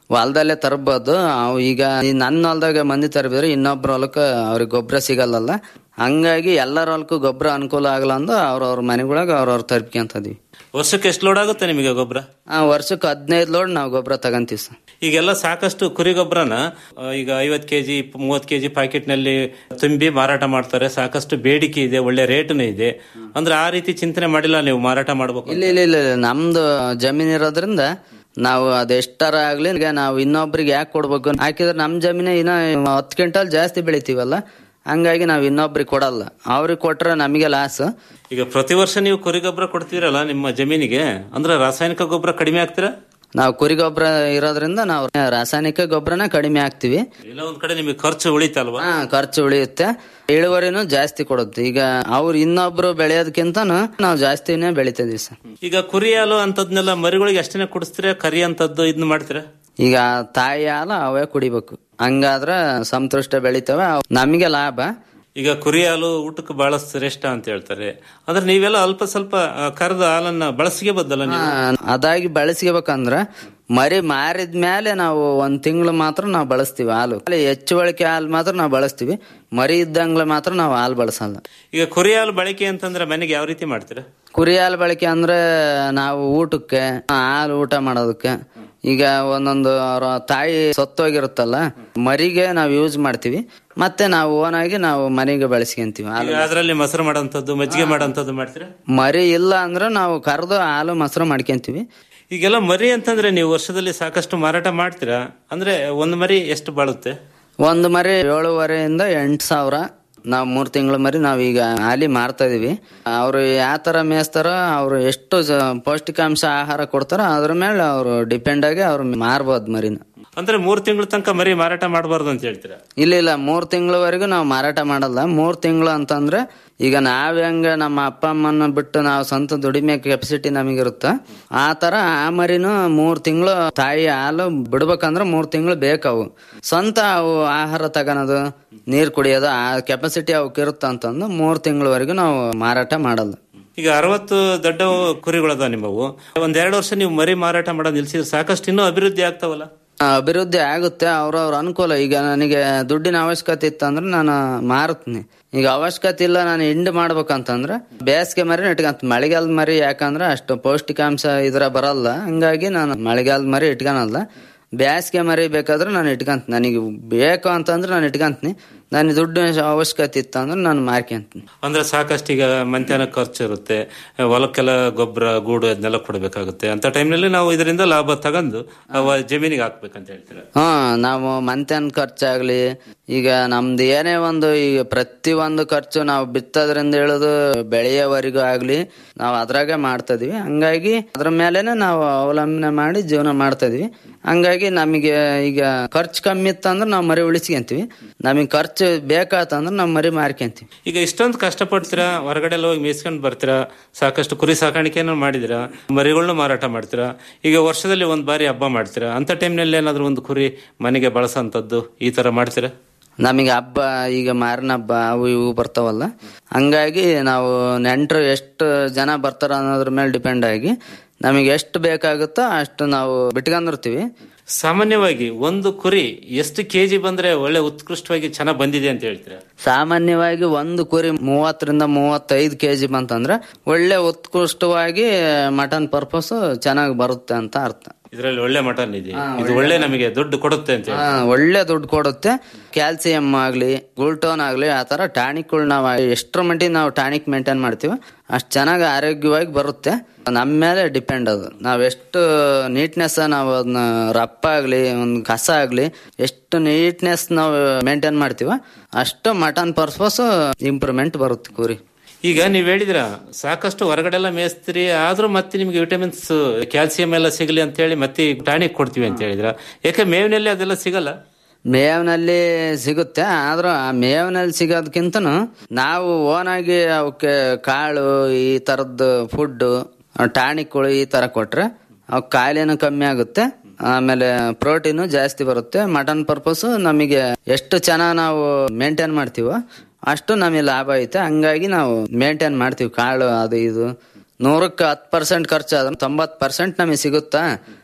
ಹೊಲದಲ್ಲೇ ತರಬಹುದು ಅವು ಈಗ ಈ ನನ್ನ ಹೊಲದಾಗ ಮಂದಿ ತರಬಿದ್ರೆ ಇನ್ನೊಬ್ರ ಹೊಲಕ್ಕೆ ಅವ್ರಿಗೆ ಗೊಬ್ಬರ ಸಿಗಲ್ಲಲ್ಲ ಹಂಗಾಗಿ ಎಲ್ಲರ ಹೊಲಕ್ಕೂ ಗೊಬ್ಬರ ಅನುಕೂಲ ಆಗಲ್ಲ ಅಂದು ಅವ್ರವ್ರ ಮನೆಗೊಳಗೆ ಅವ್ರವ್ರ ತರ್ಬ್ಕೊಂತದ್ವಿ ವರ್ಷಕ್ಕೆ ಎಷ್ಟು ಲೋಡ್ ಆಗುತ್ತೆ ನಿಮಗೆ ಗೊಬ್ಬರ ಆ ವರ್ಷಕ್ಕೆ ಹದಿನೈದು ಲೋಡ್ ನಾವು ಗೊಬ್ಬರ ತಗಂತೀವಿ ಸರ್ ಈಗೆಲ್ಲ ಸಾಕಷ್ಟು ಕುರಿ ಗೊಬ್ಬರನ ಆ, ಈಗ ಐವತ್ ಕೆಜಿ ಮೂವತ್ ಕೆಜಿ ಪ್ಯಾಕೆಟ್ ನಲ್ಲಿ ತುಂಬಿ ಮಾರಾಟ ಮಾಡ್ತಾರೆ ಸಾಕಷ್ಟು ಬೇಡಿಕೆ ಇದೆ ಒಳ್ಳೆ ರೇಟ್ನು ಇದೆ ಅಂದ್ರೆ ಆ ರೀತಿ ಚಿಂತನೆ ಮಾಡಿಲ್ಲ ನೀವು ಮಾರಾಟ ಮಾಡ್ಬೇಕು ಇಲ್ಲ ಇಲ್ಲ ಇಲ್ಲ ಇಲ್ಲ. ನಮ್ದು ಜಮೀನ್ ಇರೋದ್ರಿಂದ ನಾವು ಅದೆಷ್ಟರ ಆಗ್ಲಿ ಈಗ ನಾವು ಇನ್ನೊಬ್ರಿಗೆ ಯಾಕೆ ಕೊಡ್ಬೇಕು ಹಾಕಿದ್ರೆ ನಮ್ ಜಮೀನ ಇನ್ನ ಹತ್ತು ಕ್ವಿಂಟಲ್ ಜಾಸ್ತಿ ಬೆಳಿತೀವಲ್ಲ ಹಂಗಾಗಿ ನಾವು ಇನ್ನೊಬ್ರಿಗೆ ಕೊಡಲ್ಲ ಅವ್ರಿಗೆ ಕೊಟ್ರೆ ನಮಗೆ ಲಾಸ್ ಈಗ ಪ್ರತಿ ವರ್ಷ ನೀವು ಕುರಿ ಗೊಬ್ಬರ ಕೊಡ್ತೀರಲ್ಲ ನಿಮ್ಮ ಜಮೀನಿಗೆ ಅಂದ್ರೆ ರಾಸಾಯನಿಕ ಗೊಬ್ಬರ ಕಡಿಮೆ ಆಗ್ತೀರಾ ನಾವು ಕುರಿ ಗೊಬ್ಬರ ಇರೋದ್ರಿಂದ ನಾವು ರಾಸಾಯನಿಕ ಗೊಬ್ಬರನ ಕಡಿಮೆ ಹಾಕ್ತಿವಿ ಇಲ್ಲ ಒಂದ್ ಕಡೆ ನಿಮಗೆ ಖರ್ಚು ಉಳಿತಲ್ವಾ ಹಾ ಖರ್ಚು ಉಳಿಯುತ್ತೆ ಇಳುವರಿನೂ ಜಾಸ್ತಿ ಕೊಡುತ್ತೆ ಈಗ ಅವ್ರು ಇನ್ನೊಬ್ರು ಬೆಳೆಯೋದಕ್ಕಿಂತನೂ ನಾವು ಜಾಸ್ತಿನೇ ಬೆಳಿತಿದೀವಿ ಸರ್ ಈಗ ಕುರಿ ಹಾಲು ಅಂತದ್ನೆಲ್ಲ ಮರಿಗಳಿಗೆ ಅಷ್ಟೇನೆ ಕುಡಿಸ್ತೀರಾ ಕರಿ ಅಂತದ್ದು ಇದನ್ನ ಮಾಡ್ತೀರಾ ಈಗ ತಾಯಿ ಹಾಲು ಅವೇ ಕುಡಿಬೇಕು ಹಂಗಾದ್ರ ಸಂತೃಷ್ಟ ಬೆಳಿತವೆ ಅವ್- ನಮಗೆ ಲಾಭ ಈಗ ಕುರಿ ಹಾಲು ಊಟಕ್ಕೆ ಬಹಳ ಶ್ರೇಷ್ಠ ಅಂತ ಹೇಳ್ತಾರೆ ಅಂದ್ರೆ ನೀವೆಲ್ಲ ಅಲ್ಪ ಸ್ವಲ್ಪ ಆ, ಕರೆದ ಹಾಲನ್ನ ಬಳಸಿಗೆ ಬದ್ದಲ್ಲ ನೀವು ಆ, ಅದಾಗಿ ಬಳಸ್ಕೋಬೇಕಂದ್ರ ಮರಿ ಮಾರಿದ ಮೇಲೆ ನಾವು ಒಂದ್ ತಿಂಗಳು ಮಾತ್ರ ನಾವು ಬಳಸ್ತೀವಿ ಹಾಲು ಅಲ್ಲಿ ಹೆಚ್ಚು ಬಳಕೆ ಹಾಲು ಮಾತ್ರ ನಾವು ಬಳಸ್ತೀವಿ ಮರಿ ಇದ್ದಂಗ್ಲೆ ಮಾತ್ರ ನಾವು ಹಾಲು ಬಳಸಲ್ಲ ಈಗ ಕುರಿ ಹಾಲು ಬಳಕೆ ಅಂತಂದ್ರೆ ಮನೆಗೆ ಯಾವ ರೀತಿ ಮಾಡ್ತೀರಾ ಕುರಿ ಹಾಲು ಬಳಕೆ ಅಂದ್ರೆ ನಾವು ಊಟಕ್ಕೆ ಹಾಲು ಊಟ ಮಾಡೋದಕ್ಕೆ ಈಗ ಒಂದೊಂದು ಅವ್ರ ತಾಯಿ ಸತ್ತೋಗಿರುತ್ತಲ್ಲ ಮರಿಗೆ ನಾವು ಯೂಸ್ ಮಾಡ್ತೀವಿ ಮತ್ತೆ ನಾವು ಓನ್ ಆಗಿ ನಾವು ಮನೆಗೆ ಬಳಸ್ಕೊಂತೀವಿ ಹಾಲು ಈಗ ಅದರಲ್ಲಿ ಮೊಸರು ಮಾಡೋಂಥದ್ದು ಮಜ್ಜಿಗೆ ಮಾಡೋಂಥದ್ದು ಮಾಡ್ತೀರಾ ಮರಿ ಇಲ್ಲ ಅಂದ್ರೆ ನಾವು ಕರೆದು ಹಾಲು ಮೊಸರು ಮಾಡ್ಕೊಂತೀವಿ ಈಗೆಲ್ಲ ಮರಿ ಅಂತಂದ್ರೆ ನೀವು ವರ್ಷದಲ್ಲಿ ಸಾಕಷ್ಟು ಮಾರಾಟ ಮಾಡ್ತೀರಾ ಅಂದ್ರೆ ಒಂದು ಮರಿ ಎಷ್ಟು ಬಾಳುತ್ತೆ ಒಂದು ಮರಿ ಏಳುವರೆಯಿಂದ ಎಂಟು ಸಾವಿರ ನಾವು ಮೂರು ತಿಂಗಳ ಮರಿ ನಾವೀಗ ಹಾಲಿ ಮಾರ್ತಾ ಇದೀವಿ ಅವರು ಯಾವ ಥರ ಮೇಯಿಸ್ತಾರ ಅವರು ಎಷ್ಟು ಜ- ಪೌಷ್ಟಿಕಾಂಶ ಆಹಾರ ಕೊಡ್ತಾರೋ ಅದ್ರ ಮೇಲೆ ಅವರು ಡಿಪೆಂಡ್ ಆಗಿ ಅವ್ರು ಮಾರ್ಬೋದು ಮರಿನ ಅಂದ್ರೆ ಮೂರ್ ತಿಂಗಳ ತನಕ ಮರಿ ಮಾರಾಟ ಮಾಡಬಾರ್ದು ಅಂತ ಹೇಳ್ತೀರಾ ಇಲ್ಲ ಇಲ್ಲ ಮೂರ್ ತಿಂಗಳವರೆಗೂ ನಾವು ಮಾರಾಟ ಮಾಡಲ್ಲ ಮೂರ್ ತಿಂಗಳು ಅಂತಂದ್ರೆ ಈಗ ನಾವ್ ಹೆಂಗ ನಮ್ಮ ಅಪ್ಪ ಅಮ್ಮನ ಬಿಟ್ಟು ನಾವು ಸ್ವಂತ ದುಡಿಮೆ ಕೆಪಾಸಿಟಿ ನಮಗಿರುತ್ತ ಆ ತರ ಆ ಮರಿನು ಮೂರ್ ತಿಂಗಳು ತಾಯಿ ಹಾಲು ಬಿಡ್ಬೇಕಂದ್ರೆ ಮೂರ್ ತಿಂಗಳು ಬೇಕವು ಸ್ವಂತ ಅವು ಆಹಾರ ತಗೊಳೋದು ನೀರ್ ಕುಡಿಯೋದು ಆ ಕೆಪಾಸಿಟಿ ಅವಕ್ಕೆ ಇರುತ್ತ ಅಂತಂದು ಮೂರ್ ತಿಂಗಳವರೆಗೂ ನಾವು ಮಾರಾಟ ಮಾಡಲ್ಲ ಈಗ ಅರವತ್ತು ದೊಡ್ಡ ಕುರಿಗಳದ ನಿಮ್ಮವು ಒಂದೆರಡು ವರ್ಷ ನೀವು ಮರಿ ಮಾರಾಟ ಮಾಡೋದು ನಿಲ್ಸಿದ್ರೆ ಸಾಕಷ್ಟು ಇನ್ನೂ ಅಭಿವೃದ್ಧಿ ಆಗ್ತಾವಲ್ಲ ಆ, ಅಭಿವೃದ್ಧಿ ಆಗುತ್ತೆ ಅವ್ರವ್ರ ಅನುಕೂಲ ಈಗ ನನಗೆ ದುಡ್ಡಿನ ಅವಶ್ಯಕತೆ ಇತ್ತಂದ್ರೆ ನಾನು ಮಾರುತ್ತೀನಿ ಈಗ ಅವಶ್ಯಕತೆ ಇಲ್ಲ ನಾನು ಹಿಂಡ್ ಮಾಡ್ಬೇಕಂತಂದ್ರೆ ಬೇಸಿಗೆ ಮರಿ ಇಟ್ಕಂತ ಮಳೆಗಾಲದ ಮರಿ ಯಾಕಂದ್ರೆ ಅಷ್ಟು ಪೌಷ್ಟಿಕಾಂಶ ಇದ್ರ ಬರಲ್ಲ ಹಂಗಾಗಿ ನಾನು ಮಳೆಗಾಲದ ಮರಿ ಇಟ್ಕೊಳಲ್ಲ ಬೇಸಿಗೆ ಮರಿ ಬೇಕಾದ್ರೆ ನಾನು ಇಟ್ಕಂತ ನನಗೆ ಬೇಕು ಅಂತಂದ್ರೆ ನಾನು ಇಟ್ಕಂತೀನಿ ನನಗೆ ದುಡ್ಡು ಅವಶ್ಯಕತೆ ಇತ್ತು ಅಂದ್ರೆ ನಾನು ಮಾರ್ಕೊಂತೀನಿ ಅಂದ್ರೆ ಸಾಕಷ್ಟು ಈಗ ಮಧ್ಯಾಹ್ನ ಖರ್ಚು ಇರುತ್ತೆ ಹೊಲಕ್ಕೆಲ್ಲ ಗೊಬ್ಬರ ಗೂಡು ಅದನ್ನೆಲ್ಲ ಕೊಡಬೇಕಾಗುತ್ತೆ ಅಂತ ಟೈಮ್ನಲ್ಲಿ ನಾವು ಇದರಿಂದ ಲಾಭ ತಗೊಂಡು ಅವ ಜಮೀನಿಗೆ ಹಾಕ್ಬೇಕಂತ ಹೇಳ್ತೀರಾ ಹಾ ನಾವು ಮಂತ್ಯನ್ ಖರ್ಚಾಗ್ಲಿ ಈಗ ನಮ್ದು ಏನೇ ಒಂದು ಈಗ ಪ್ರತಿ ಒಂದು ಖರ್ಚು ನಾವು ಬಿತ್ತೋದ್ರಿಂದ ಹಿಡಿದು ಬೆಳೆಯೋವರೆಗೂ ಆಗ್ಲಿ ನಾವು ಅದ್ರಾಗೆ ಮಾಡ್ತಾ ಇದೀವಿ ಹಂಗಾಗಿ ಅದ್ರ ಮೇಲೆನೆ ನಾವು ಅವಲಂಬನೆ ಮಾಡಿ ಜೀವನ ಮಾಡ್ತಾ ಇದೀವಿ ಹಂಗಾಗಿ ನಮಗೆ ಈಗ ಖರ್ಚು ಕಮ್ಮಿ ಇತ್ತಂದ್ರೆ ನಾವು ಮರಿ ಉಳಿಸ್ಕೊಂತೀವಿ ನಮಗೆ ಖರ್ಚು ಬೇಕಾತಂದ್ರೆ ನಾವು ಮರಿ ಮಾರ್ಕೊಂತೀವಿ ಈಗ ಇಷ್ಟೊಂದು ಕಷ್ಟಪಡ್ತೀರಾ ಹೊರಗಡೆ ಎಲ್ಲ ಹೋಗಿ ಮೇಯಿಸ್ಕೊಂಡು ಬರ್ತೀರಾ ಸಾಕಷ್ಟು ಕುರಿ ಸಾಕಾಣಿಕೆಯನ್ನು ಮಾಡಿದಿರಾ ಮರಿಗಳನ್ನ ಮಾರಾಟ ಮಾಡ್ತೀರಾ ಈಗ ವರ್ಷದಲ್ಲಿ ಒಂದ್ ಬಾರಿ ಹಬ್ಬ ಮಾಡ್ತೀರಾ ಅಂತ ಟೈಮ್ನಲ್ಲಿ ಏನಾದ್ರು ಒಂದು ಕುರಿ ಮನೆಗೆ ಬಳಸೋಂಥದ್ದು ಈ ತರ ಮಾಡ್ತೀರಾ ನಮಗೆ ಹಬ್ಬ ಈಗ ಮಾರನ ಹಬ್ಬ ಅವು ಇವು ಬರ್ತಾವಲ್ಲ ಹಂಗಾಗಿ ನಾವು ನೆಂಟರು ಎಷ್ಟು ಜನ ಬರ್ತಾರ ಅನ್ನೋದ್ರ ಮೇಲೆ ಡಿಪೆಂಡ್ ಆಗಿ ನಮಗೆ ಎಷ್ಟು ಬೇಕಾಗುತ್ತೋ ಅಷ್ಟು ನಾವು ಬಿಟ್ಕೊಂಡಿರ್ತೀವಿ ಸಾಮಾನ್ಯವಾಗಿ ಒಂದು ಕುರಿ ಎಷ್ಟು ಕೆಜಿ ಬಂದ್ರೆ ಒಳ್ಳೆ ಉತ್ಕೃಷ್ಟವಾಗಿ ಚೆನ್ನಾಗಿ ಬಂದಿದೆ ಅಂತ ಹೇಳ್ತೀರಾ ಸಾಮಾನ್ಯವಾಗಿ ಒಂದು ಕುರಿ ಮೂವತ್ತರಿಂದ ಮೂವತ್ತೈದು ಕೆಜಿ ಬಂತಂದ್ರೆ ಒಳ್ಳೆ ಉತ್ಕೃಷ್ಟವಾಗಿ ಮಟನ್ ಪರ್ಪಸ್ ಚೆನ್ನಾಗಿ ಬರುತ್ತೆ ಅಂತ ಅರ್ಥ ಇದರಲ್ಲಿ ಒಳ್ಳೆ ಮಟನ್ ಇದೆ ಇದು ಒಳ್ಳೆ ನಮಗೆ ದುಡ್ಡು ಕೊಡುತ್ತೆ ಅಂತ ಹೇಳಿ ಹಾ, ಒಳ್ಳೆ ದುಡ್ಡು ಕೊಡುತ್ತೆ ಕ್ಯಾಲ್ಸಿಯಂ ಆಗ್ಲಿ ಗುಲ್ಟೋನ್ ಆಗ್ಲಿ ಆ ತರ ಟಾನಿಕ್ಗಳು ನಾವು ಎಷ್ಟರ ಮಟ್ಟಿಗೆ ನಾವು ಟಾನಿಕ್ ಮೇಂಟೈನ್ ಮಾಡ್ತೀವಿ ಅಷ್ಟು ಚೆನ್ನಾಗಿ ಆರೋಗ್ಯವಾಗಿ ಬರುತ್ತೆ ನಮ್ಮ ಮೇಲೆ ಡಿಪೆಂಡ್ ಅದು ನಾವೆಷ್ಟು ನೀಟ್ನೆಸ್ ನಾವು ಅದನ್ನ ರಪ್ಪ ಆಗ್ಲಿ ಒಂದು ಕಸ ಆಗ್ಲಿ ಎಷ್ಟು ನೀಟ್ನೆಸ್ ನಾವು ಮೇಂಟೈನ್ ಮಾಡ್ತೀವ ಅಷ್ಟು ಮಟನ್ ಪರ್ಪಸ್ ಇಂಪ್ರೂವ್ಮೆಂಟ್ ಬರುತ್ತೆ ಕುರಿ ಈಗ ನೀವ್ ಹೇಳಿದ್ರ ಸಾಕಷ್ಟು ಹೊರಗಡೆ ಎಲ್ಲ ಮೇಯಿಸ್ತೀರಿ ಆದ್ರೂ ಮತ್ತೆ ನಿಮ್ಗೆ ವಿಟಮಿನ್ಸ್ ಕ್ಯಾಲ್ಸಿಯಂ ಎಲ್ಲ ಸಿಗಲಿ ಅಂತ ಹೇಳಿ ಮತ್ತೆ ಟಾನಿಕ್ ಕೊಡ್ತೀವಿ ಅಂತ ಹೇಳಿದ್ರ ಯಾಕೆ ಮೇವಿನಲ್ಲಿ ಅದೆಲ್ಲ ಸಿಗಲ್ಲ ಮೇವ್ನಲ್ಲಿ ಸಿಗುತ್ತೆ ಆದ್ರೂ ಆ ಮೇವ್ನಲ್ಲಿ ಸಿಗೋದಕ್ಕಿಂತನೂ ನಾವು ಓನ್ ಆಗಿ ಅವಕ್ಕೆ ಕಾಳು ಈ ತರದ್ದು ಫುಡ್ ಟಾನಿಕ್ಗಳು ಈ ತರ ಕೊಟ್ರೆ ಅವ್ ಕಾಯಿಲೆನೂ ಕಮ್ಮಿ ಆಗುತ್ತೆ ಆಮೇಲೆ ಪ್ರೋಟೀನು ಜಾಸ್ತಿ ಬರುತ್ತೆ ಮಟನ್ ಪರ್ಪಸ್ ನಮಗೆ ಎಷ್ಟು ಚೆನ್ನಾಗಿ ನಾವು ಮೇಂಟೈನ್ ಮಾಡ್ತೀವೋ ಅಷ್ಟು ನಮಗೆ ಲಾಭ ಐತೆ ಹಂಗಾಗಿ ನಾವು ಮೇಂಟೈನ್ ಮಾಡ್ತೀವಿ ಕಾಳು ಅದು ಇದು ನೂರಕ್ಕೆ ಹತ್ತು ಪರ್ಸೆಂಟ್ ಖರ್ಚಾದ್ರೆ ತೊಂಬತ್ತು ಪರ್ಸೆಂಟ್ ನಮಗೆ ಸಿಗುತ್ತಾ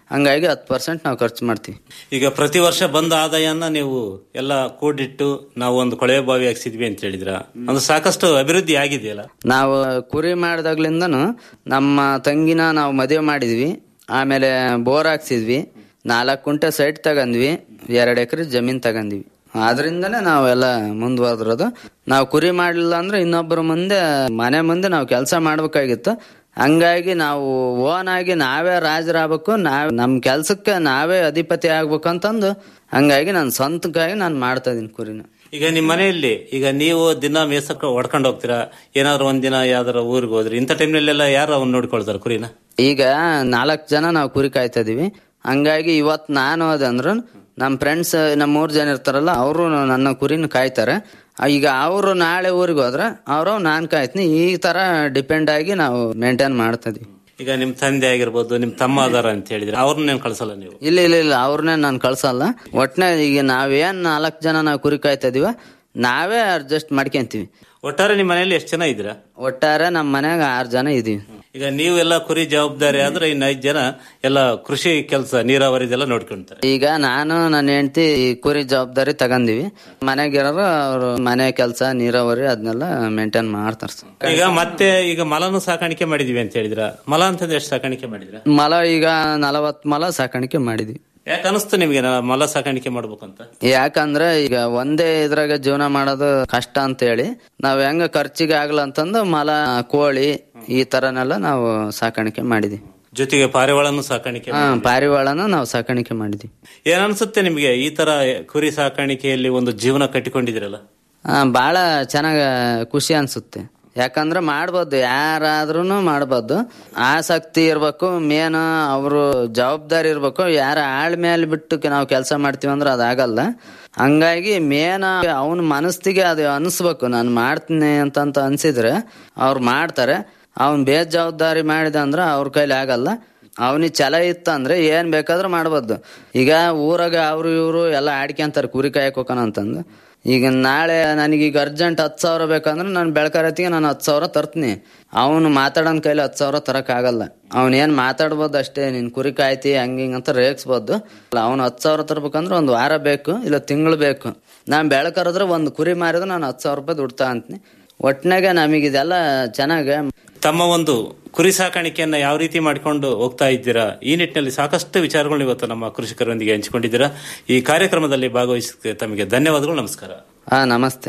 ಹಂಗಾಗಿ ಹತ್ತು ಪರ್ಸೆಂಟ್ ನಾವು ಖರ್ಚು ಮಾಡ್ತೀವಿ ಈಗ ಪ್ರತಿ ವರ್ಷ ಬಂದ ಆದಾಯನ ನೀವು ಎಲ್ಲ ಕೂಡಿಟ್ಟು ನಾವು ಒಂದು ಕೊಳವೆ ಬಾವಿ ಹಾಕ್ಸಿದ್ವಿ ಅಂತ ಹೇಳಿದ್ರ ಅದು ಸಾಕಷ್ಟು ಅಭಿವೃದ್ಧಿ ಆಗಿದೆಯಲ್ಲ ನಾವು ಕುರಿ ಮಾಡಿದಾಗ್ಲಿಂದನು ನಮ್ಮ ತಂಗಿನ ನಾವು ಮದುವೆ ಮಾಡಿದ್ವಿ ಆಮೇಲೆ ಬೋರ್ ಹಾಕ್ಸಿದ್ವಿ ನಾಲ್ಕು ಕುಂಟೆ ಸೈಟ್ ತಗಂದ್ವಿ ಎರಡು ಎಕರೆ ಜಮೀನ್ ತಗಂದ್ವಿ ಆದ್ರಿಂದನೇ ನಾವೆಲ್ಲ ಮುಂದುವರೆದಿರೋದು ನಾವು ಕುರಿ ಮಾಡಲಿಲ್ಲ ಅಂದ್ರೆ ಇನ್ನೊಬ್ಬರ ಮುಂದೆ ಮನೆ ಮುಂದೆ ನಾವು ಕೆಲಸ ಮಾಡ್ಬೇಕಾಗಿತ್ತು ಹಂಗಾಗಿ ನಾವು ಓನ್ ಆಗಿ ನಾವೇ ರಾಜರಾಗಬೇಕು ನಾವ್ ನಮ್ ಕೆಲ್ಸಕ್ಕೆ ನಾವೇ ಅಧಿಪತಿ ಆಗ್ಬೇಕು ಅಂತಂದು ಹಂಗಾಗಿ ನಾನು ಸ್ವಂತಕ್ಕಾಗಿ ನಾನು ಮಾಡ್ತಾ ಇದೀನಿ ಕುರಿನ ಈಗ ನಿಮ್ಮ ಮನೆಯಲ್ಲಿ ಈಗ ನೀವು ದಿನ ಮೇಸಕ್ಕೆ ಹೊಡ್ಕೊಂಡು ಹೋಗ್ತೀರಾ ಏನಾದ್ರು ಒಂದಿನ ಯಾವ್ದಾರ ಊರಿಗೆ ಹೋದ್ರಿ ಇಂಥ ಟೈಮ್ನಲ್ಲೆಲ್ಲ ಯಾರು ಅವ್ನು ನೋಡ್ಕೊಳ್ತಾರೆ ಕುರಿನ ಈಗ ನಾಲ್ಕು ಜನ ನಾವು ಕುರಿ ಕಾಯ್ತಾ ಇದೀವಿ ಹಂಗಾಗಿ ಇವತ್ತು ನಾನು ಅದಂದ್ರು ನಮ್ಮ ಫ್ರೆಂಡ್ಸ್ ನಮ್ಮ ಮೂರು ಜನ ಇರ್ತಾರಲ್ಲ ಅವರು ನನ್ನ ಕುರಿನ ಕಾಯ್ತಾರೆ ಆ, ಈಗ ಅವರು ನಾಳೆ ಊರಿಗೆ ಹೋದ್ರೆ ಅವರು ನಾನು ಕಾಯ್ತೀನಿ ಈ ತರ ಡಿಪೆಂಡ್ ಆಗಿ ನಾವು ಮೇಂಟೈನ್ ಮಾಡ್ತಾ ಇದೀವಿ ಈಗ ನಿಮ್ ತಂದೆ ಆಗಿರ್ಬೋದು ನಿಮ್ ತಮ್ಮ ಅದಾರ ಅಂತ ಹೇಳಿದ್ರೆ ಅವ್ರನ್ನೇನು ಕಳ್ಸಲ್ಲ ನೀವು ಇಲ್ಲ ಇಲ್ಲ ಇಲ್ಲ ಅವ್ರನ್ನೇ ನಾನು ಕಳ್ಸಲ್ಲ ಒಟ್ನೆ ಈಗ ನಾವೇನ್ ನಾಲ್ಕು ಜನ ನಾವು ಕುರಿ ಕಾಯ್ತಾ ಇದೀವ ನಾವೇ ಅಡ್ಜಸ್ಟ್ ಮಾಡ್ಕೊಂತೀವಿ ಒಟ್ಟಾರೆ ನಿಮ್ಮ ಮನೆಯಲ್ಲಿ ಎಷ್ಟು ಜನ ಇದ್ದೀರಾ ಒಟ್ಟಾರೆ ನಮ್ಮ ಮನ್ಯಾಗ ಆರು ಜನ ಇದೀವಿ ಈಗ ನೀವೆಲ್ಲ ಕುರಿ ಜವಾಬ್ದಾರಿ ಆದ್ರೆ ಇನ್ನು ಐದು ಜನ ಎಲ್ಲ ಕೃಷಿ ಕೆಲಸ ನೀರಾವರಿದೆಲ್ಲ ನೋಡ್ಕೊಂತಾರೆ ಈಗ ನಾನು ನನ್ನ ಹೆಂಡತಿ ಕುರಿ ಜವಾಬ್ದಾರಿ ತಗಂದಿವಿ ಮನೆಗಿರೋರು ಅವ್ರು ಮನೆ ಕೆಲಸ ನೀರಾವರಿ ಅದನ್ನೆಲ್ಲ ಮೇಂಟೈನ್ ಮಾಡ್ತಾರ ಈಗ ಮತ್ತೆ ಈಗ ಮಲನು ಸಾಕಾಣಿಕೆ ಮಾಡಿದೀವಿ ಅಂತ ಹೇಳಿದ್ರ ಮಲ ಅಂತಂದ್ರೆ ಎಷ್ಟು ಸಾಕಾಣಿಕೆ ಮಾಡಿದ್ರ ಮಲ ಈಗ ನಲವತ್ ಮಲ ಸಾಕಾಣಿಕೆ ಮಾಡಿದ್ವಿ ಯಾಕೆ ಅನಿಸ್ತು ನಿಮ್ಗೆ ನಾ ಮಲ ಸಾಕಾಣಿಕೆ ಮಾಡ್ಬೇಕಂತ ಯಾಕಂದ್ರೆ ಈಗ ಒಂದೇ ಇದ್ರಾಗ ಜೀವನ ಮಾಡೋದು ಕಷ್ಟ ಅಂತ ಹೇಳಿ ನಾವ್ ಹೆಂಗ ಖರ್ಚಿಗೆ ಆಗ್ಲ ಅಂತಂದು ಮಲ ಕೋಳಿ ಈ ತರನೆಲ್ಲ ನಾವು ಸಾಕಾಣಿಕೆ ಮಾಡಿದ್ವಿ ಜೊತೆಗೆ ಪಾರಿವಾಳನು ಸಾಕಾಣಿಕೆ ಹಾ ಪಾರಿವಾಳನ ನಾವು ಸಾಕಾಣಿಕೆ ಮಾಡಿದ್ವಿ ಏನ್ ಅನ್ಸುತ್ತೆ ನಿಮ್ಗೆ ಈ ತರ ಕುರಿ ಸಾಕಾಣಿಕೆಯಲ್ಲಿ ಒಂದು ಜೀವನ ಕಟ್ಟಿಕೊಂಡಿದಿರಲ್ಲ ಆ, ಬಾಳ ಚೆನ್ನಾಗ ಖುಷಿ ಅನ್ಸುತ್ತೆ ಯಾಕಂದ್ರೆ ಮಾಡ್ಬೋದು ಯಾರಾದ್ರೂ ಮಾಡ್ಬೋದು ಆಸಕ್ತಿ ಇರ್ಬೇಕು ಮೇನ್ ಅವರು ಜವಾಬ್ದಾರಿ ಇರ್ಬೇಕು ಯಾರ ಆಳ್ ಮೇಲೆ ಬಿಟ್ಟು ನಾವು ಕೆಲಸ ಮಾಡ್ತೀವಿ ಅಂದ್ರೆ ಅದಾಗಲ್ಲ ಹಂಗಾಗಿ ಮೇನ್ ಅವನ ಮನಸ್ಸಿಗೆ ಅದು ಅನಿಸ್ಬೇಕು ನಾನು ಮಾಡ್ತೀನಿ ಅಂತಂತ ಅನ್ಸಿದ್ರೆ ಅವ್ರು ಮಾಡ್ತಾರೆ ಅವ್ನ್ ಬೇಜವಾಬ್ದಾರಿ ಮಾಡಿದ ಅಂದ್ರೆ ಅವ್ರ ಕೈಲಿ ಆಗಲ್ಲ ಅವನಿಗೆ ಛಲ ಇತ್ತಂದ್ರೆ ಏನ್ ಬೇಕಾದ್ರೂ ಮಾಡ್ಬೋದು ಈಗ ಊರಾಗ ಅವ್ರು ಇವರು ಎಲ್ಲ ಆಡ್ಕೊಂತಾರೆ ಕುರಿ ಕಾಯಕ್ ಹೋಗೋಣ ಅಂತಂದು ಈಗ ನಾಳೆ ನನಗೀಗ ಅರ್ಜೆಂಟ್ ಹತ್ತು ಸಾವಿರ ಬೇಕಂದ್ರೆ ನಾನು ಬೆಳಕರತ್ತಿಗೆ ನಾನು ಹತ್ತು ಸಾವಿರ ತರ್ತೀನಿ ಅವನು ಮಾತಾಡೋನ್ ಕೈಲಿ ಹತ್ತು ಸಾವಿರ ತರಕ್ ಆಗಲ್ಲ ಅವ್ನ್ ಏನ್ ಮಾತಾಡ್ಬೋದು ಅಷ್ಟೇ ನೀನ್ ಕುರಿ ಕಾಯ್ತಿ ಹಂಗ ಹಿಂಗ ಅಂತ ರೇಗಿಸ್ಬೋದು ಅವ್ನು ಹತ್ತು ಸಾವಿರ ತರ್ಬೇಕಂದ್ರೆ ಒಂದು ವಾರ ಬೇಕು ಇಲ್ಲ ತಿಂಗಳು ಬೇಕು ನಾನು ಬೆಳಕರದ್ರೆ ಒಂದು ಕುರಿ ಮಾರಿದ್ರೆ ನಾನು ಹತ್ತು ಸಾವಿರ ರೂಪಾಯಿ ದುಡ್ತಾ ಅಂತೀನಿ ಒಟ್ನಾಗ ನಮಗಿದೆಲ್ಲ ಚೆನ್ನಾಗ ತಮ್ಮ ಒಂದು ಕುರಿ ಸಾಕಾಣಿಕೆಯನ್ನ ಯಾವ ರೀತಿ ಮಾಡ್ಕೊಂಡು ಹೋಗ್ತಾ ಇದ್ದೀರಾ ಈ ನಿಟ್ಟಿನಲ್ಲಿ ಸಾಕಷ್ಟು ವಿಚಾರಗಳು ಇವತ್ತು ನಮ್ಮ ಕೃಷಿಕರೊಂದಿಗೆ ಹಂಚಿಕೊಂಡಿದ್ದೀರಾ ಈ ಕಾರ್ಯಕ್ರಮದಲ್ಲಿ ಭಾಗವಹಿಸಿದ ತಮಗೆ ಧನ್ಯವಾದಗಳು ನಮಸ್ಕಾರ ಹಾ ನಮಸ್ತೆ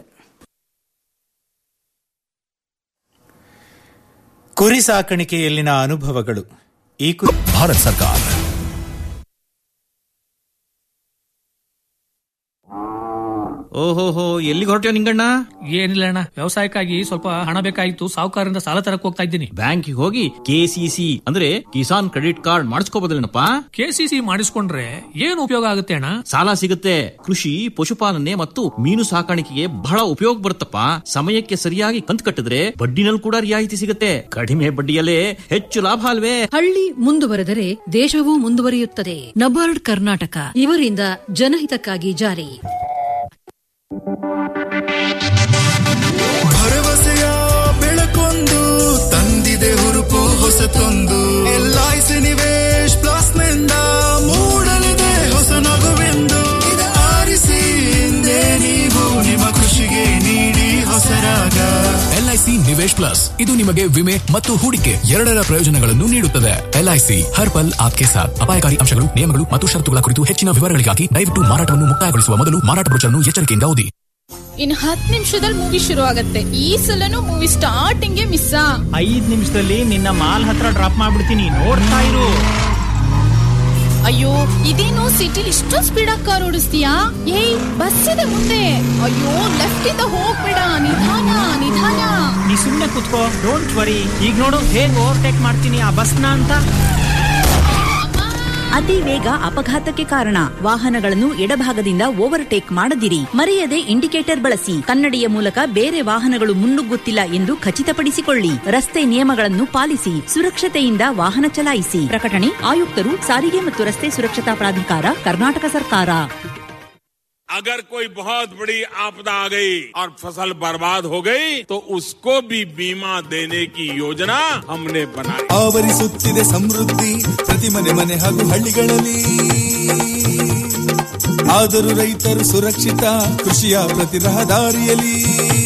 ಕುರಿ ಸಾಕಾಣಿಕೆಯಲ್ಲಿನ ಅನುಭವಗಳು ಈ ಕುರಿ ಭಾರತ್ ಸರ್ಕಾರ ಓಹೋಹೋ ಎಲ್ಲಿಗೆ ಹೊರಟ್ಯೋ ನಿಂಗಣ್ಣ ಏನಿಲ್ಲ ಅಣ್ಣ ವ್ಯವಸಾಯಕ್ಕಾಗಿ ಸ್ವಲ್ಪ ಹಣ ಬೇಕಾಗಿತ್ತು ಸಾಹುಕಾರರಿಂದ ಸಾಲ ತರಕ್ ಹೋಗ್ತಾ ಇದ್ದೀನಿ ಬ್ಯಾಂಕಿಗೆ ಹೋಗಿ ಕೆಸಿಸಿ ಅಂದ್ರೆ ಕಿಸಾನ್ ಕ್ರೆಡಿಟ್ ಕಾರ್ಡ್ ಮಾಡಿಸ್ಕೋಬೋದಲ್ಲೇನಪ್ಪ ಕೆಸಿಸಿ ಮಾಡಿಸ್ಕೊಂಡ್ರೆ ಏನ್ ಉಪಯೋಗ ಆಗುತ್ತೆ ಅಣ್ಣ ಸಾಲ ಸಿಗುತ್ತೆ ಕೃಷಿ ಪಶುಪಾಲನೆ ಮತ್ತು ಮೀನು ಸಾಕಾಣಿಕೆಗೆ ಬಹಳ ಉಪಯೋಗ ಬರುತ್ತಪ್ಪ ಸಮಯಕ್ಕೆ ಸರಿಯಾಗಿ ಕಂತು ಕಟ್ಟಿದ್ರೆ ಬಡ್ಡಿನಲ್ಲಿ ಕೂಡ ರಿಯಾಯಿತಿ ಸಿಗುತ್ತೆ ಕಡಿಮೆ ಬಡ್ಡಿಯಲ್ಲೇ ಹೆಚ್ಚು ಲಾಭ ಅಲ್ವೇ ಹಳ್ಳಿ ಮುಂದುವರೆದರೆ ದೇಶವೂ ಮುಂದುವರಿಯುತ್ತದೆ ನಬಾರ್ಡ್ ಕರ್ನಾಟಕ ಇವರಿಂದ ಜನಹಿತಕ್ಕಾಗಿ ಜಾರಿ ಭರವಸೆಯ ಬೆಳಕೊಂದು ತಂದಿದೆ ಹುರುಪು ಹೊಸತೊಂದು ಎಲ್ಐಸಿ ನಿವೇಶ್ ಪ್ಲಸ್ ನಿಂದ ಮೂಡಲಿದೆ ಹೊಸ ನಗುವೆಂದು ಇದು ಆರಿಸಿ ಹಿಂದೆ ನೀವು ನಿಮ್ಮ ಕೃಷಿಗೆ ನೀಡಿ ಹೊಸರಾಗ ಎಲ್ಐಸಿ ನಿವೇಶ್ ಪ್ಲಸ್ ಇದು ನಿಮಗೆ ವಿಮೆ ಮತ್ತು ಹೂಡಿಕೆ ಎರಡರ ಪ್ರಯೋಜನಗಳನ್ನು ನೀಡುತ್ತದೆ ಎಲ್ಐಸಿ ಹರ್ ಪಲ್ ಆಪ್ಕೆ ಸಾಥ್ ಅಪಾಯಕಾರಿ ಅಂಶಗಳು ನಿಯಮಗಳು ಮತ್ತು ಷರತ್ತುಗಳ ಕುರಿತು ಹೆಚ್ಚಿನ ವಿವರಗಳಿಗಾಗಿ ದಯವಿಟ್ಟು ಮಾರಾಟವನ್ನು ಮುಕ್ತಾಯಗೊಳಿಸುವ ಮೊದಲು ಮಾರಾಟ ಬ್ರೋಚರ್ನ್ನು ಎಚ್ಚರಿಕೆಯಿಂದ ಓದಿ ಇನ್ ಹತ್ತು ನಿಮಿಷದಲ್ಲಿ ಮೂವಿ ಶುರು ಆಗತ್ತೆ ಈ ಸಲನು ಮೂವಿ ಸ್ಟಾರ್ಟಿಂಗ್ ಮಿಸ್ ಐದ್ ನಿಮಿಷದಲ್ಲಿ ನಿನ್ನ ಮಾಲ್ ಹತ್ರ ಡ್ರಾಪ್ ಮಾಡ್ಬಿಡ್ತೀನಿ ನೋಡ್ತಾ ಇರು ಅಯ್ಯೋ ಇದೇನು ಸಿಟಿಲಿ ಇಷ್ಟೊಂದು ಸ್ಪೀಡ್ ಆಗಿ ಕಾರ್ ಓಡಿಸ್ತೀಯಾ ಏಯ್ ಬಸ್ ಇದೆ ಮುಂದೆ ಅಯ್ಯೋ ಲೆಫ್ಟ್ ಇಂದ ಹೋಗ್ಬೇಡ ನಿಧಾನ ನಿಧಾನ ನೀ ಸುಮ್ನೆ ಕುತ್ಕೋ ಡೋಂಟ್ ವರಿ ಈಗ ನೋಡು ಹೇಗ್ ಓವರ್ಟೇಕ್ ಮಾಡ್ತೀನಿ ಆ ಬಸ್ನ ಅಂತ ಅತಿ ವೇಗ ಅಪಘಾತಕ್ಕೆ ಕಾರಣ ವಾಹನಗಳನ್ನು ಎಡಭಾಗದಿಂದ ಓವರ್ಟೇಕ್ ಮಾಡದಿರಿ ಮರೆಯದೆ ಇಂಡಿಕೇಟರ್ ಬಳಸಿ ಕನ್ನಡಿಯ ಮೂಲಕ ಬೇರೆ ವಾಹನಗಳು ಮುನ್ನುಗ್ಗುತ್ತಿಲ್ಲ ಎಂದು ಖಚಿತಪಡಿಸಿಕೊಳ್ಳಿ ರಸ್ತೆ ನಿಯಮಗಳನ್ನು ಪಾಲಿಸಿ ಸುರಕ್ಷತೆಯಿಂದ ವಾಹನ ಚಲಾಯಿಸಿ ಪ್ರಕಟಣೆ ಆಯುಕ್ತರು ಸಾರಿಗೆ ಮತ್ತು ರಸ್ತೆ ಸುರಕ್ಷತಾ ಪ್ರಾಧಿಕಾರ ಕರ್ನಾಟಕ ಸರ್ಕಾರ अगर कोई बहुत बड़ी आपदा आ गई और फसल बर्बाद हो गई तो उसको भी बीमा देने की योजना हमने बनाई ಆವರಿಸುತ್ತಿದೆ ಸಮೃದ್ಧಿ ಪ್ರತಿ ಮನೆ ಮನೆ ಹಾಗೂ ಹಳ್ಳಿಗಳಲ್ಲಿ ಆದರೂ ರೈತರು ಸುರಕ್ಷಿತ ಕೃಷಿಯ ಪ್ರತಿ ರಹದಾರಿಯಲ್ಲಿ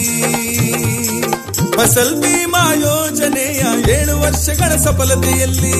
ಫಸಲ್ ಬಿಮಾ ಯೋಜನೆಯ ಏಳು ವರ್ಷಗಳ ಸಫಲತೆಯಲ್ಲಿ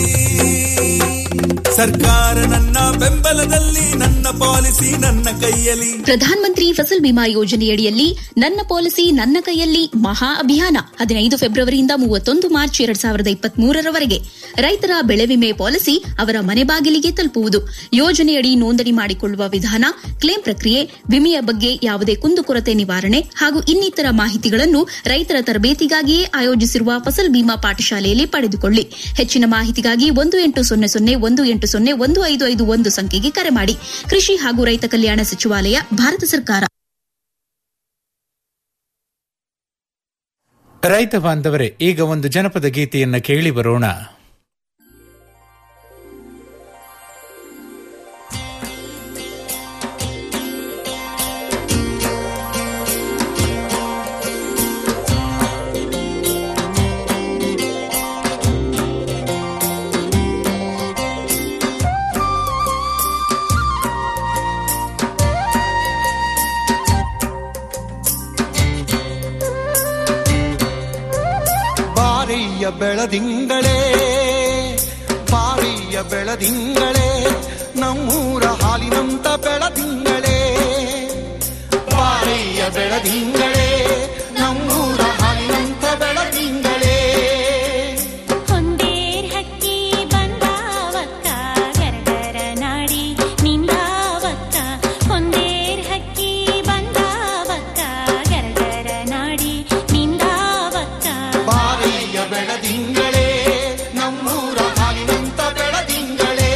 ಸರ್ಕಾರ ನನ್ನ ಬೆಂಬಲದಲ್ಲಿ ನನ್ನ ಪಾಲಿಸಿ ನನ್ನ ಕೈಯಲ್ಲಿ ಪ್ರಧಾನ ಮಂತ್ರಿ ಫಸಲ್ ಬಿಮಾ ಯೋಜನೆಯಡಿಯಲ್ಲಿ ನನ್ನ ಪಾಲಿಸಿ ನನ್ನ ಕೈಯಲ್ಲಿ ಮಹಾ ಅಭಿಯಾನ ಹದಿನೈದು ಫೆಬ್ರವರಿಯಿಂದ ಮೂವತ್ತೊಂದು ಮಾರ್ಚ್ ಎರಡ್ ಸಾವಿರದ ಇಪ್ಪತ್ಮೂರರವರೆಗೆ ರೈತರ ಬೆಳೆ ವಿಮೆ ಪಾಲಿಸಿ ಅವರ ಮನೆ ಬಾಗಿಲಿಗೆ ತಲುಪುವುದು ಯೋಜನೆಯಡಿ ನೋಂದಣಿ ಮಾಡಿಕೊಳ್ಳುವ ವಿಧಾನ ಕ್ಲೇಮ್ ಪ್ರಕ್ರಿಯೆ ವಿಮೆಯ ಬಗ್ಗೆ ಯಾವುದೇ ಕುಂದುಕೊರತೆ ನಿವಾರಣೆ ಹಾಗೂ ಇನ್ನಿತರ ಮಾಹಿತಿಗಳನ್ನು ರೈತರ ತರಬೇತಿಗಾಗಿಯೇ ಆಯೋಜಿಸಿರುವ ಫಸಲ್ ಬಿಮಾ ಪಾಠಶಾಲೆಯಲ್ಲಿ ಪಡೆದುಕೊಳ್ಳಿ ಹೆಚ್ಚಿನ ಮಾಹಿತಿಗಾಗಿ ಒಂದು ಎಂಟು ಸೊನ್ನೆ ಸೊನ್ನೆ ಒಂದು ಎಂಟು ಸೊನ್ನೆ ಒಂದು ಐದು ಐದು ಒಂದು ಸಂಖ್ಯೆಗೆ ಕರೆ ಮಾಡಿ ಕೃಷಿ ಹಾಗೂ ರೈತ ಕಲ್ಯಾಣ ಸಚಿವಾಲಯ ಭಾರತ ಸರ್ಕಾರ ರೈತ ಬಾಂಧವರೇ ಈಗ ಒಂದು ಜನಪದ ಗೀತೆಯನ್ನ ಕೇಳಿ ಬರೋಣ ಬಾರಿಯ ಬೆಳದಿಂಗಳೇ ಬಾರಿಯ ಬೆಳದಿಂಗಳೇ ನಮ್ಮೂರ ಹಾಲಿನಂತ ಬೆಳದಿಂಗಳೇ ಬಾರಿಯ ಬೆಳದಿಂಗಳೇ ನಮ್ಮೂರ ಹಾಲಿನಂತ ಬೆಳದಿಂಗಳೇ ಹೊಂದೇರ್ ಹಕ್ಕಿ ಬಂದಾವಕ್ಕ ಗರಗರ ನಾಡಿ ನಿಂದಾವಕ್ಕ ಹೊಂದೇರ್ ಹಕ್ಕಿ ಬಂದಾವಕ್ಕ ಗರಗರ ನಾಡಿ ನಿಂದಾವಕ್ಕ ಬಾರಿಯ ಬೆಳದಿಂಗಳೇ ನಮ್ಮೂರ ಹಾಲಿನಂತ ಬೆಳದಿಂಗಳೇ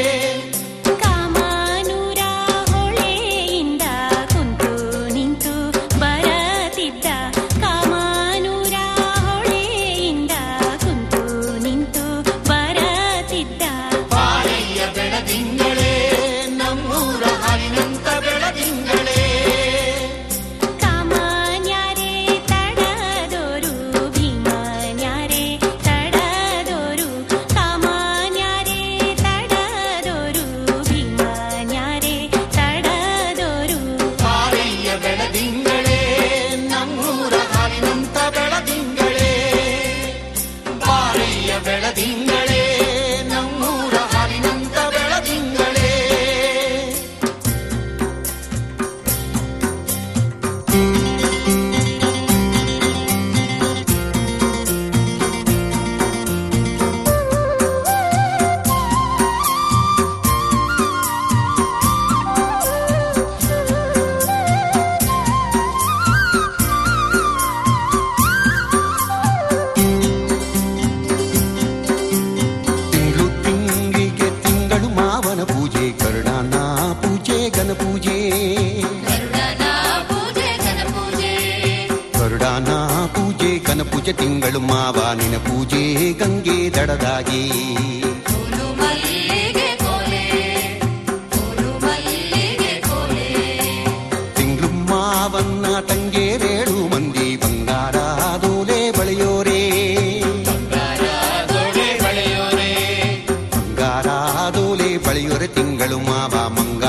ಕಾಮಾನೂರ ಹೊಳೆಯಿಂದ ಕುಂತು ನಿಂತು ಬರತಿದ್ದ ಕಾಮಾನೂರ ಹೊಳೆಯಿಂದ ಕುಂತು ನಿಂತು ಬರತಿದ್ದ ಬಾರಿಯ ಬೆಳದಿಂಗಳೇ ನಮ್ಮೂರ ಹಾಲಿನಂತ ಬೆಳದಿಂಗಳೇ ಕಾಮಾನ್ಯಾರೇ ತಡದೋರು ಭೀಮನ್ಯಾರೇ ತಡದೋರು ಕಾಮಾನ್ಯಾರೇ ತಡದೋರು ಭೀಮನ್ಯಾರೇ ತಡದೋರು ಬಾರಿಯ ಬೆಳದಿಂಗಳೇ ನಮ್ಮೂರ ಹಾಲಿನಂತ ಬೆಳದಿಂಗಳೇ ಬಾರಿಯ ಬೆಳದಿಂಗಳೇ ನಮ್ಮೂರ ಹಾಲಿನಂತ ಬೆಳದಿಂಗಳೇ ತಿಂಗಳು ತಿಂಗಳಿಗೆ ತಿಂಗಳು ಮಾವನ ಪೂಜೆ ಕರುಣಾನ ಪೂಜೆ ಗಣ ಪೂಜೆ ಕರುಡಾನ ಪೂಜೆ ಕನ ಪೂಜೆ ತಿಂಗಳು ಮಾವನಿನ ಪೂಜೆ ಗಂಗೆ ದಡದಾಗಿ ತಿಂಗಳು ಮಾವನ್ನ ತಂಗೇರೇಳು ಮಂದಿ ಬಂಗಾರ ದೋಲೆ ಬಳೆಯೋರೇ ಬಂಗಾರ ದೋಲೆ ಬಳೆಯೋರೆ ತಿಂಗಳು ಮಾವ ಮಂಗ